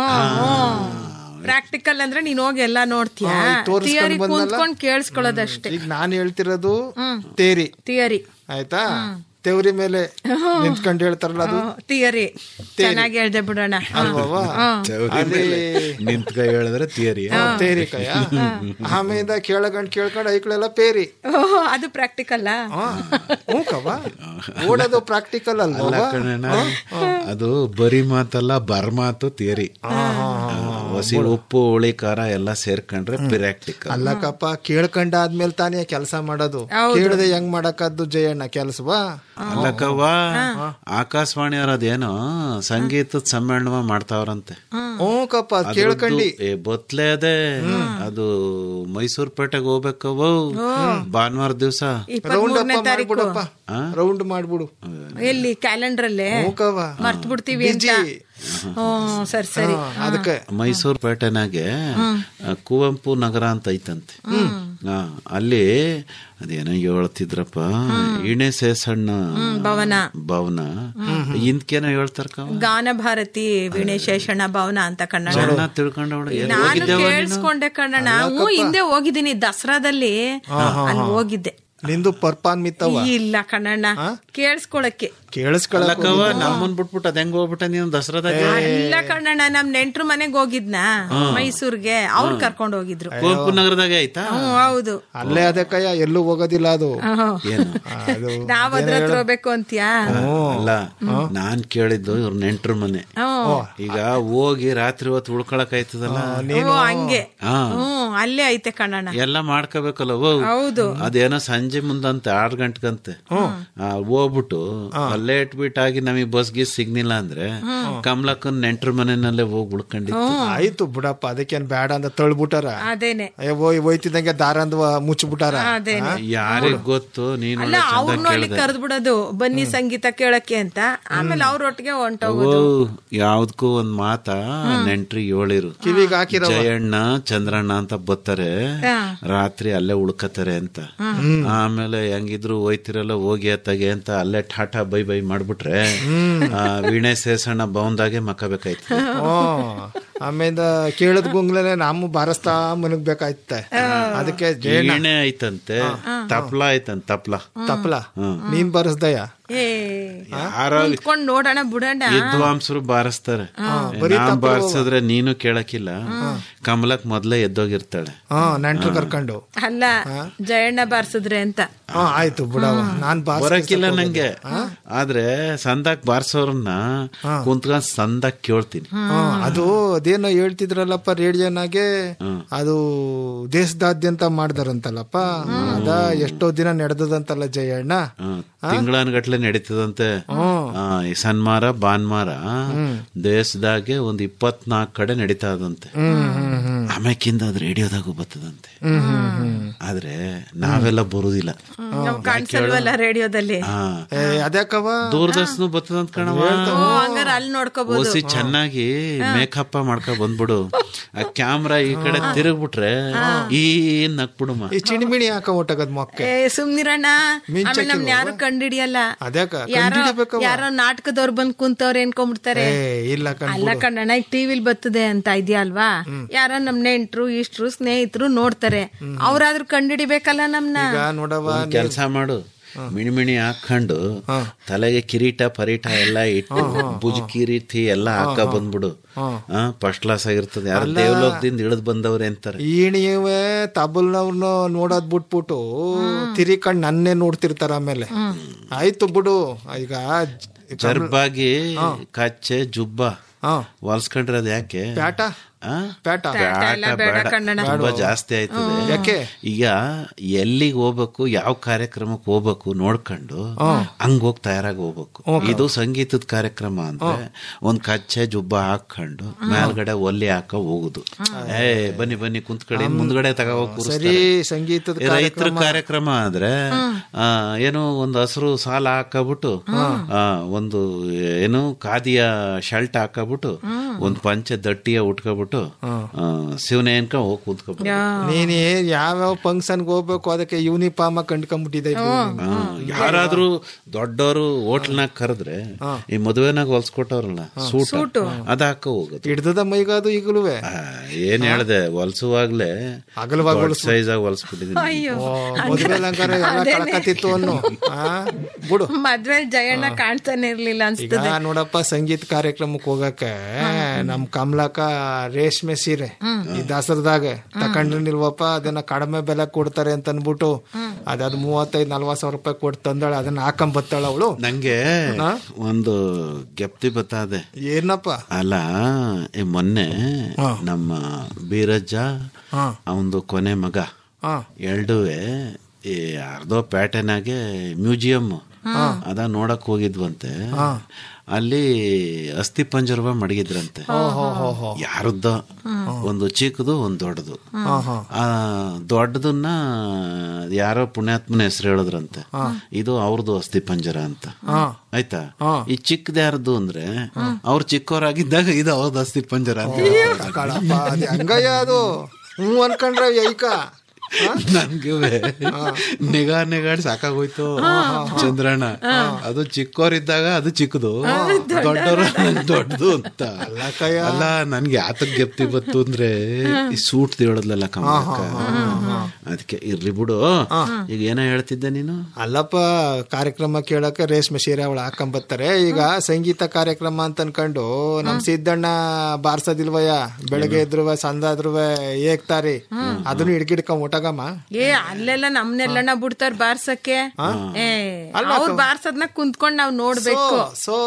Speaker 13: ಪ್ರಾಕ್ಟಿಕಲ್ ಅಂದ್ರೆ ನೀನ್ ಹೋಗಿ ಎಲ್ಲಾ ನೋಡ್ತೀಯ
Speaker 11: ಹಾ, ಈಗ ತೋರಿಸ್ಕೊಂಡ್
Speaker 13: ತಿಯರಿ
Speaker 11: ಬಂದ್ನಲ್ಲ?
Speaker 13: ಕುಂತ್ಕೊಂಡ್ ಕೇಳಿಸ್ಕೊಳ್ಳೋದಷ್ಟೇ
Speaker 11: ಈಗ ನಾನ್ ಹೇಳ್ತಿರೋದು ತೇರಿ
Speaker 13: ತಿಯರಿ
Speaker 11: ಆಯ್ತಾ ತೆವರಿ ಮೇಲೆ ನಿಂತ್ಕೊಂಡು ಹೇಳ್ತಾರಲ್ಲ ಅದು
Speaker 13: ತಿಯರಿ ಚೆನ್ನಾಗಿ ಹೇಳ್ದೆ ಬಿಡೋಣ
Speaker 11: ಅಲ್ವವ್ವ? ಅಲ್ಲಿ
Speaker 12: ನಿಂತ್ಕ ಹೇಳಿದ್ರೆ ಥಿಯರಿ
Speaker 11: ತೇರಿ ಕಯ ಆಮೇಲೆ ಕೇಳಗಂಡ್ ಕೇಳ್ಕೊಂಡು ಐಕ್ಳೆಲ್ಲ ಪೇರಿ
Speaker 13: ಓಹ್, ಅದು ಪ್ರಾಕ್ಟಿಕಲ್
Speaker 11: ಹ್ಞೂ ಕವ್ವ ಓಡೋದು ಪ್ರಾಕ್ಟಿಕಲ್
Speaker 12: ಅಲ್ಲ
Speaker 11: ಅಲ್ವಾ
Speaker 12: ಕಣಣ್ಣ ಅದು ಬರಿ ಮಾತಲ್ಲ ಬರ್ ಮಾತು ಥಿಯರಿ ಹಸಿ ಉಪ್ಪು ಹುಳಿ ಖಾರ ಎಲ್ಲ ಸೇರ್ಕೊಂಡ್ರೆ ಪಿರಾಕ್ಟಿಕಲ್
Speaker 11: ಅಲ್ಲಕ್ಕಪ್ಪ ಕೇಳ್ಕೊಂಡಾದ್ಮೇಲೆ ತಾನೇ ಕೆಲಸ ಮಾಡೋದು ಕೇಳದೆ ಹೆಂಗ್ ಮಾಡಕ್ಕದ್ದು ಜಯಣ್ಣ ಕೆಲ್ಸವಾ
Speaker 12: ಅಲ್ಲಕ್ಕವ್ವ ಆಕಾಶವಾಣಿ ಅದೇನೋ ಸಂಗೀತದ ಸಮ್ಮೇಳನ ಮಾಡ್ತಾವ್ರಂತೆ
Speaker 11: ಹ್ಞೂ ಕಪ್ಪ ಅದ್ ಕೇಳ್ಕಂಡಿ
Speaker 12: ಏ ಬೊತ್ಲೆ ಅದೇ ಅದು ಮೈಸೂರ್ ಪೇಟೆಗೆ ಹೋಗ್ಬೇಕವ್ವ ಭಾನುವಾರ ದಿವಸ
Speaker 11: ರೌಂಡ್
Speaker 13: ಇಪ್ಪತ್ಮೂರನೇ
Speaker 11: ಅಪ್
Speaker 13: ತಾರೀಕು
Speaker 11: ಮಾಡ್ಬಿಡಪ್ಪ ರೌಂಡ್ ಮಾಡ್ಬಿಡು
Speaker 13: ಎಲ್ಲಿ ಕ್ಯಾಲೆಂಡರ್ ಅಲ್ಲೇ
Speaker 11: ಮೂಕವ್ವ
Speaker 13: ಮರ್ತ್ ಬಿಡ್ತೀವಿ ಅಂತ ಹ್ಮ್ ಸರಿ ಸರಿ
Speaker 11: ಅದಕ್ಕೆ
Speaker 12: ಮೈಸೂರು ಪೇಟೆನಾಗೆ ಆ, ಕುವೆಂಪು ನಗರ ಅಂತ ಐತಂತೆ ಆ, ಅಲ್ಲಿ ಅದೇನೋ ಹೇಳ್ತಿದ್ರಪ್ಪ ಇಣೆ ಸೇಸಣ್ಣ
Speaker 13: ಭವನ
Speaker 12: ಭವನ ಇಂದ್ಕೇನೋ ಹೇಳ್ತಾರ
Speaker 13: ಗಾನ ಭಾರತಿ ವೀಣೆ ಶೇಷಣ್ಣ ಭವನ ಅಂತ ಕನ್ನಡ
Speaker 12: ಚೆನ್ನಾಗ್ ತಿಳ್ಕೊಂಡವಳು ಎಲ್ಲಿ
Speaker 13: ನಾನು
Speaker 12: ಹೋಗಿದ್ದೆವ ನೀನು?
Speaker 13: ಕೇಳಿಸ್ಕೊಂಡೆ ಕಣ್ಣಣ್ಣ ಹ್ಞೂ ಹಿಂದೆ ಹೋಗಿದ್ದೀನಿ ದಸರಾದಲ್ಲಿ ಅಲ್ಲಿ ಹೋಗಿದ್ದೆ
Speaker 11: ನಿಂದು ಪರ್ಪಾನ್ ಮಿತ್ತವ
Speaker 13: ಇಲ್ಲ ಕಣ್ಣಣ್ಣ ಕೇಳಿಸ್ಕೊಳಕ್ಕೆ
Speaker 11: ಕೇಳಿಸ್ಕೊಳಕ್
Speaker 12: ಅಲ್ಲಕ್ಕವ ನಮ್ಮನ್ ಬಿಟ್ಬಿಟ್ಟು ಅದ್ ಹೆಂಗ್ ಹೋಗ್ಬಿಟ್ಟ ನೀನು ದಸರಾದಾಗ
Speaker 13: ಇಲ್ಲ ಕಣ್ಣಣ್ಣ ನಮ್ ನೆಂಟ್ರು ಮನೆಗ್ ಹೋಗಿದ್ನ ಮೈಸೂರ್ಗೆ ಅವ್ರು ಕರ್ಕೊಂಡ್ ಹೋಗಿದ್ರು
Speaker 12: ಕುವೆಂಪು ನಗರದಾಗೆ ಆಯ್ತಾ
Speaker 13: ಹ್ಮ್ ಹೌದು
Speaker 11: ಅಲ್ಲೇ ಅದಕ್ಕಯ್ಯ ಎಲ್ಲೂ ಹೋಗೋದಿಲ್ಲ ಅದು
Speaker 12: ಏನು
Speaker 11: ಅದು
Speaker 13: ನಾವ್ ಅದ್ರ ಹತ್ರ ಹೋಗ್ಬೇಕು ಅಂತ್ಯಾ
Speaker 12: ಅಲ್ಲ ನಾನ್ ಕೇಳಿದ್ದು ಇವ್ರ ನೆಂಟ್ರ ಮನೆ
Speaker 13: ಹ್ಮ್
Speaker 12: ಈಗ ಹೋಗಿ ರಾತ್ರಿ ಹೊತ್ತು ಉಳ್ಕೊಳಕ್ ಆಯ್ತದಲ್ಲ
Speaker 13: ಓ, ಹಂಗೆ
Speaker 12: ಹಾ
Speaker 13: ಹ್ಮ್ ಅಲ್ಲೇ ಐತೆ ಕಣ್ಣಣ್ಣ
Speaker 12: ಎಲ್ಲ ಮಾಡ್ಕೋಬೇಕಲ್ಲ ಓ
Speaker 13: ಹೌದು
Speaker 12: ಅದೇನೋ ಸಂಜೆ ಸಂಜೆ ಮುಂದಂತೆ ಆರು ಗಂಟೆಗಂತೆ ಆ, ಹೋಗ್ಬಿಟ್ಟು ಅಲ್ಲೇ ಇಟ್ಬಿಟ್ಟಾಗಿ ನಮಗೆ ಬಸ್ ಗೀಸ್ ಸಿಗ್ನಿಲ್ಲ ಅಂದ್ರೆ ಕಮಲಕ್ಕನ್ ನೆಂಟ್ರ ಮನೆಯಲ್ಲೇ ಹೋಗಿ ಉಳ್ಕೊಂಡಿತ್ತು
Speaker 11: ಆಯ್ತು ಬಿಡಪ್ಪ ಅದಕ್ಕೇನ್ ಬೇಡ ಅಂತ ತಳ್ಬಿಟ್ಟಾರ
Speaker 13: ಅದೇನೆ
Speaker 11: ಏ, ಹೋಯ್ ಹೋಯ್ತಿದ್ದಂಗೆ ದಾರ ಅಂದ್ ಮುಚ್ಚಿಬಿಟ್ಟಾರ
Speaker 13: ಅದೇನೆ
Speaker 12: ಯಾರಿಗ್ ಗೊತ್ತು ನೀನು
Speaker 13: ಅಲ್ಲ
Speaker 12: ಒಳ್ಳೆ ಚಂದ
Speaker 13: ಅವ್ರನ್ನ ಅಲ್ಲಿ
Speaker 12: ಕೇಳ್ದೆ
Speaker 13: ಕರೆದ್ ಬಿಡೋದು ಬನ್ನಿ ಸಂಗೀತ ಕೇಳಕ್ಕೆ ಅಂತ ಆಮೇಲೆ ಅವ್ರೊಟ್ಟಿಗೆ
Speaker 12: ಓ
Speaker 13: ಹೊಂಟೋಗೋದು
Speaker 12: ಯಾವ್ದಕ್ಕೂ ಒಂದ್ ಮಾತ ನೆಂಟ್ರಿ ಹೇಳಿರು
Speaker 11: ಕಿವಿಗ್ ಹಾಕಿರವ.
Speaker 12: ಜಯಣ್ಣ ಚಂದ್ರಣ್ಣ ಅಂತ ಬರ್ತಾರೆ
Speaker 13: ಹಾ.
Speaker 12: ರಾತ್ರಿ ಅಲ್ಲೇ ಉಳ್ಕತಾರೆ ಅಂತ ಆಮೇಲೆ ಹೆಂಗಿದ್ರು ಹೋಯ್ತಿರಲ್ಲ ಹೋಗಿ ಅತ್ತಗೆ ಅಂತ ಅಲ್ಲೇ ಟಾಟಾ ಬೈ ಬೈ ಮಾಡ್ಬಿಟ್ರೆ ಆ, ವೀಣೆ ಸೇಸಣ್ಣ ಬೌಂದಾಗೆ ಮಕ್ಕಬೇಕಾಯ್ತು
Speaker 11: ಆಮೇಲೆ ಕೇಳದ್ ಗುಂಗ್ಲನೆ ನಮ್ಮ ಬಾರಸ್ತಾ ಮನಗ್ಬೇಕಾಯ್ತ ಅದಕ್ಕೆ ಜೇಣ
Speaker 12: ವೀಣೆ ಐತಂತೆ ತಪ್ಲ ಐತಂತೆ ತಪ್ಲ
Speaker 11: ತಪ್ಪಲ
Speaker 12: ಹ್ಮ್.
Speaker 11: ನೀನ್ ಬಾರಸ್ದಯ್ಯ
Speaker 13: ಏ
Speaker 12: ಯಾರ
Speaker 13: ಕುಂತ್ಕೊಂಡ್ ನೋಡೋಣ ಬಿಡೋಣ
Speaker 12: ವಿದ್ವಾಂಸರು ಬಾರಿಸ್ತಾರೆ ನಾನ್ ಬಾರಿಸಿದ್ರೆ ನೀನು ಕೇಳಕ್ಕಿಲ್ಲ ಕಮಲಕ್ ಮೊದ್ಲೇ ಎದ್ದೋಗಿರ್ತಾಳೆ
Speaker 11: ಹಾ ನೆಂಟ್ರು ಕರ್ಕೊಂಡು
Speaker 13: ಅಲ್ಲ ಜಯಣ್ಣ ಬಾರ್ಸಿದ್ರೆ ಅಂತ
Speaker 11: ಹಾ ಆಯ್ತು ಬಿಡವ ನಾನ್ ಬಾರ್ಸ್
Speaker 12: ಬರಕಿಲ್ಲ ನಂಗೆ ಆದ್ರೆ ಸಂದಾಕ್ ಬಾರ್ಸೋರನ್ನ ಕುಂತ್ಕೊಂಡ್ ಸಂದಾಕ್ ಕೇಳ್ತೀನಿ
Speaker 11: ಹಾ, ಅದು ಅದೇನೋ ಹೇಳ್ತಿದ್ರಲ್ಲಪ್ಪ ರೇಡಿಯೋನಾಗೆ ಅದು ದೇಶದಾದ್ಯಂತ ಮಾಡ್ದಾರಂತಲ್ಲಪ್ಪ ಅದ ಎಷ್ಟೋ ದಿನ ನಡೆದದಂತಲ್ಲ ಜಯಣ್ಣ
Speaker 12: ತಿಂಗಳನ್ಗಟ್ಲೆ ನಡೀತದಂತೆ ಆ, ಈ ಸನ್ಮಾರ ಭಾನ್ಮಾರ ದೇಶದಾಗೆ ಒಂದ್ ಇಪ್ಪತ್ನಾಲ್ಕು ಕಡೆ ನಡೀತಾ ಅದಂತೆ ಆಮ್ಯಾಕಿಂದ ಅದ್ ರೇಡಿಯೋದಾಗೂ ಬರ್ತದಂತೆ ಆದ್ರೆ ನಾವೆಲ್ಲ ಬರುದಿಲ್ಲ
Speaker 13: ನಾವ್ ಕಾಣಿಸಲ್ವಲ್ಲ ರೇಡಿಯೋದಲ್ಲಿ
Speaker 12: ಹಾ
Speaker 11: ಏ, ಅದ್ಯಾಕವ
Speaker 12: ದೂರದರ್ಶನ ಬರ್ತದಂತ ಕಣವ
Speaker 13: ಓ ಹಂಗಾರ ಅಲ್ಲಿ ನೋಡ್ಕೋಬಹುದು
Speaker 12: ಓಸಿ ಚೆನ್ನಾಗಿ ಮೇಕಪ್ ಮಾಡ್ಕೊ ಬಂದ್ಬಿಡು ಆ ಕ್ಯಾಮ್ರಾ ಈ ಕಡೆ ತಿರುಗ್ಬಿಟ್ರೆ ಈ ನಕ್ಬಿಡುಮ
Speaker 11: ಈ ಚಿಣಿಮಿಣಿ ಹಾಕ ಒಟ್ಟಗದ್ ಮೊಕ್ಕೆ
Speaker 13: ಏ ಸುಮ್ನಿರಣ್ಣ ಆಮೇಲೆ ನಮ್ನ ಯಾರು ಕಂಡಿಡಿಯಲ್ಲ
Speaker 11: ಅದ್ಯಾಕ
Speaker 13: ಯಾರೋ
Speaker 11: ಕಂಡಿಡಿಬೇಕವ
Speaker 13: ಯಾರೋ ನಾಟಕದವ್ರು ಬಂದ್ ಕುಂತವ್ರ ಏನ್ಕೊಂಡ್ಬಿಡ್ತಾರೆ
Speaker 11: ಏ ಇಲ್ಲ ಕಣ್
Speaker 13: ಅಲ್ಲ ಕಣ್ಣಣ್ಣ ಈಗ ಟಿವಿಲ್ ಬರ್ತದೆ ಅಂತ ಇದೆಯಾ ಅಲ್ವಾ ಯಾರೋ ನಮ್ ನೆಂಟ್ರು ಇಷ್ಟ್ರು ಸ್ನೇಹಿತರು ನೋಡ್ತಾರೆ ಅವ್ರಾದ್ರೂ ಕಂಡಿಡಿಬೇಕಲ್ಲ ನಮ್ನ
Speaker 11: ಈಗ ನೋಡವ
Speaker 12: ಒಂದ್ ಕೆಲ್ಸ ಮಾಡು ಮಿಣಿ ಮಿಣಿ ಹಾಕೊಂಡು ತಲೆಗೆ ಕಿರೀಟ ಪರೀಟ ಎಲ್ಲ ಇಟ್ಟು ಭುಜ ಕಿರೀಟಿ ಎಲ್ಲ ಹಾಕ ಬಂದ್ಬಿಡು ಫಸ್ಟ್ ಕ್ಲಾಸ್ ಆಗಿರ್ತದೆ ಯಾರು ದೇವಲೋಕದಿಂದ ಇಳಿದ್ ಬಂದವ್ರೆ ಅಂತಾರೆ
Speaker 11: ಈಣಿಯವೇ ತಬಲ್ನವ್ರನ್ನ ನೋಡೋದ್ ಬಿಟ್ಬಿಟ್ಟು ತಿರಿಕಂಡ್ ನನ್ನೇ ನೋಡ್ತಿರ್ತಾರ ಆಮೇಲೆ ಆಯ್ತು ಬಿಡು ಈಗ
Speaker 12: ಜರ್ಬಾಗಿ ಕಚ್ಚೆ ಜುಬ್ಬ ಹೊಲ್ಸ್ಕೊಂಡ್ರೆ ಅದ್ ಯಾಕೆ
Speaker 11: ಪ್ಯಾಟ
Speaker 12: ಆ?
Speaker 11: ಪ್ಯಾಟ
Speaker 12: ಬ್ಯಾಟ
Speaker 13: ಎಲ್ಲ ಬೇಡ
Speaker 12: ಬೇಡ.
Speaker 13: ಕಣ್ಣಣ್ಣ.
Speaker 12: ತುಂಬಾ ಜಾಸ್ತಿ ಆಯ್ತದೆ
Speaker 11: ಯಾಕೆ
Speaker 12: ಈಗ ಎಲ್ಲಿಗೆ ಹೋಗ್ಬೇಕು ಯಾವ ಕಾರ್ಯಕ್ರಮಕ್ಕೆ ಹೋಗ್ಬೇಕು ನೋಡ್ಕೊಂಡು ಹಂಗ್ ಹೋಗಿ ತಯಾರಾಗಿ ಹೋಗ್ಬೇಕು ಇದು ಸಂಗೀತದ ಕಾರ್ಯಕ್ರಮ ಅಂದ್ರೆ ಒಂದ್ ಕಚ್ಚೆ ಜುಬ್ಬ ಹಾಕೊಂಡು ಮೇಲ್ಗಡೆ ಒಲ್ಲಿ ಹಾಕ ಹೋಗುದು ಏ ಬನ್ನಿ ಬನ್ನಿ ಕುಂತ್ಕಡಿ ಮುಂದ್ಗಡೆ ತಗೋ
Speaker 11: ಸರಿ ಸಂಗೀತದ
Speaker 12: ರೈತರ ಕಾರ್ಯಕ್ರಮ ಆದ್ರೆ ಆ, ಏನು ಒಂದು ಹಸಿರು ಸಾಲ ಹಾಕಬಿಟ್ಟು ಆ, ಒಂದು ಏನು ಖಾದಿಯ ಶರ್ಟ್ ಹಾಕಬಿಟ್ಟು ಒಂದ್ ಪಂಚೆ ದಟ್ಟಿಯ ಉಟ್ಕೊಬಿಟ್ಟು ಶಿವನೇ ಅನ್ಕ ಹೋಗಿ ಕೂತ್ಕೊಬಿಟ್ಟು
Speaker 11: ನೀನ್ ಯಾವ್ಯಾವ ಫಂಕ್ಷನ್ಗೆ ಹೋಗ್ಬೇಕು ಅದಕ್ಕೆ ಯೂನಿಫಾರ್ಮ್ ಕಂಡ್ಕೊಂಡ್ಬಿಟ್ಟಿದೆ
Speaker 12: ಆ, ಯಾರಾದ್ರೂ ದೊಡ್ಡವರು ಹೋಟ್ಲ್ನಾಗ ಕರೆದ್ರೆ ಈ ಮದುವೆನಾಗ ಹೊಲ್ಸ್ಕೊಟ್ಟವ್ರಲ್ಲ ಸೂಟ್ ಅದ ಹಾಕ ಹೋಗೋದು
Speaker 11: ಹಿಡ್ದದ ಮೈಗಾದು ಈಗಲೂವೆ
Speaker 12: ಆ, ಏನ್ ಹೇಳ್ದೆ ಹೊಲ್ಸುವಾಗ್ಲೇ
Speaker 11: ಅಗಲವಾಗಿ
Speaker 12: ಸೈಜ್ ಆಗಿ ಹೊಲ್ಸ್ಬಿಟ್ಟಿದೀನಿ
Speaker 13: ಅಯ್ಯೋ
Speaker 11: ಮದುವೆ ಅಲಂಕಾರ ಎಲ್ಲ ಕಳಕತ್ತಿತ್ತು ಅನ್ನು ಆ, ಬಿಡು
Speaker 13: ಮದ್ವೆ ಜಯಣ್ಣ ಕಾಣ್ತಾನೆ ಇರ್ಲಿಲ್ಲ
Speaker 11: ಈಗ
Speaker 13: ಅನ್ಸ್ತದೆ
Speaker 11: ನೋಡಪ್ಪ ಸಂಗೀತ ಕಾರ್ಯಕ್ರಮಕ್ಕೆ ಹೋಗಕ್ಕೆ ನಮ್ ಕಮಲಕ್ಕ ರೇಷ್ಮೆ ಸೀರೆ ಈ ದಸರದಾಗ ತಕೊಂಡ್ರಿ ನಿಲ್ವಪ್ಪ ಅದನ್ನ ಕಡಿಮೆ ಬೆಲೆ ಕೊಡ್ತಾರೆ ಅಂತ ಅನ್ಬಿಟ್ಟು ಅದಾದ್ ಮೂವತ್ತೈದ್ ನಲ್ವತ್ ಸಾವಿರ ರೂಪಾಯಿ ಕೊಟ್ಟು ತಂದಾಳೆ ಅದನ್ನ ಹಾಕೊಂಡ್ ಬತ್ತಾಳ ಅವಳು
Speaker 12: ನಂಗೆ ಒಂದು ಗೆಪ್ತಿ ಬತ್ತಾದೆ
Speaker 11: ಏನಪ್ಪ
Speaker 12: ಅಲ್ಲ ಈ ಮೊನ್ನೆ ನಮ್ಮ ಬೀರಜ್ಜ ಅವಂದು ಕೊನೆ ಮಗ
Speaker 11: ಹಾ
Speaker 12: ಎರಡುವೆ ಈ ಅರ್ಧೋ ಪ್ಯಾಟರ್ನಾಗೆ ಮ್ಯೂಸಿಯಂ ಅದ ನೋಡಕ್ ಹೋಗಿದ್ವಂತೆ ಅಲ್ಲಿ ಅಸ್ಥಿ ಪಂಜರವ ಮಡಗಿದ್ರಂತೆ ಯಾರದ್ದ ಒಂದು ಚಿಕ್ಕದು ಒಂದು ದೊಡ್ಡದು ಆ ದೊಡ್ಡದನ್ನ ಯಾರೋ ಪುಣ್ಯಾತ್ಮನ ಹೆಸರು ಹೇಳಿದ್ರಂತೆ ಇದು ಅವ್ರದ್ದು ಅಸ್ಥಿ ಪಂಜರ ಅಂತ ಆಯ್ತಾ ಈ ಚಿಕ್ಕದ ಯಾರದ್ದು ಅಂದ್ರೆ ಅವ್ರು ಚಿಕ್ಕವರಾಗಿದ್ದಾಗ ಇದು ಅವ್ರದ್ದು ಅಸ್ಥಿ ಪಂಜರ ಅಂತ
Speaker 11: ಕಳಪ್ಪ ಅದ್ ಹಂಗಯ್ಯ ಅದು ಹ್ಞೂ ಅನ್ಕೊಂಡ್ರೆ ಐಕ
Speaker 12: ನನ್ಗೆ ನಿಗಾ ನಿಗಾಡ್ ಸಾಕಾಗೋಯ್ತು ಚಂದ್ರಣ್ಣ ಅದು ಚಿಕ್ಕವರಿದ್ದಾಗ ಅದು ಚಿಕ್ಕದು ದೊಡ್ಡವರು ದೊಡ್ಡದು ಅಂತ ಅಲ್ಲ ನನ್ಗೆ ಯಾತಕ್ ಗೆಪ್ತಿ ಬತ್ತು ಅಂದ್ರೆ ಈ ಸೂಟ್ ಹೇಳದ್ಲಲ್ಲ ಕಮಲಕ್ಕ ಅದಕ್ಕೆ ಇರ್ಲಿ ಬಿಡು ಈಗ ಏನೋ ಹೇಳ್ತಿದ್ದೆ ನೀನು
Speaker 11: ಅಲ್ಲಪ್ಪ ಕಾರ್ಯಕ್ರಮ ಕೇಳಕ್ಕೆ ರೇಷ್ಮೆ ಸೀರೆ ಅವಳು ಹಾಕೊಂಬತ್ತಾರೆ ಈಗ ಸಂಗೀತ ಕಾರ್ಯಕ್ರಮ ಅಂತ ಅನ್ಕೊಂಡು ನಮ್ ಸಿದ್ದಣ್ಣ ಬಾರ್ಸೋದಿಲ್ವಯ್ಯ ಬೆಳಗ್ಗೆ ಇದ್ರುವೆ ಸಂದಾದ್ರುವೆ ಏಕ್ತಾರಿ ಅದನ್ನು ಹಿಡ್ಕಿಡ್ಕೊಂಡ್ ಒಟಗಮ್ಮ
Speaker 13: ಏ ಅಲ್ಲೆಲ್ಲ ನಮ್ನೆಲ್ಲಣ್ಣ ಬಿಡ್ತಾರ ಬಾರ್ಸಕ್ಕೆ ಏ ಅವ್ರ ಬಾರ್ಸದ್ನ ಕುಂತ್ಕೊಂಡ್ ನಾವ್ ನೋಡ್ಬೇಕು
Speaker 11: ಸೊ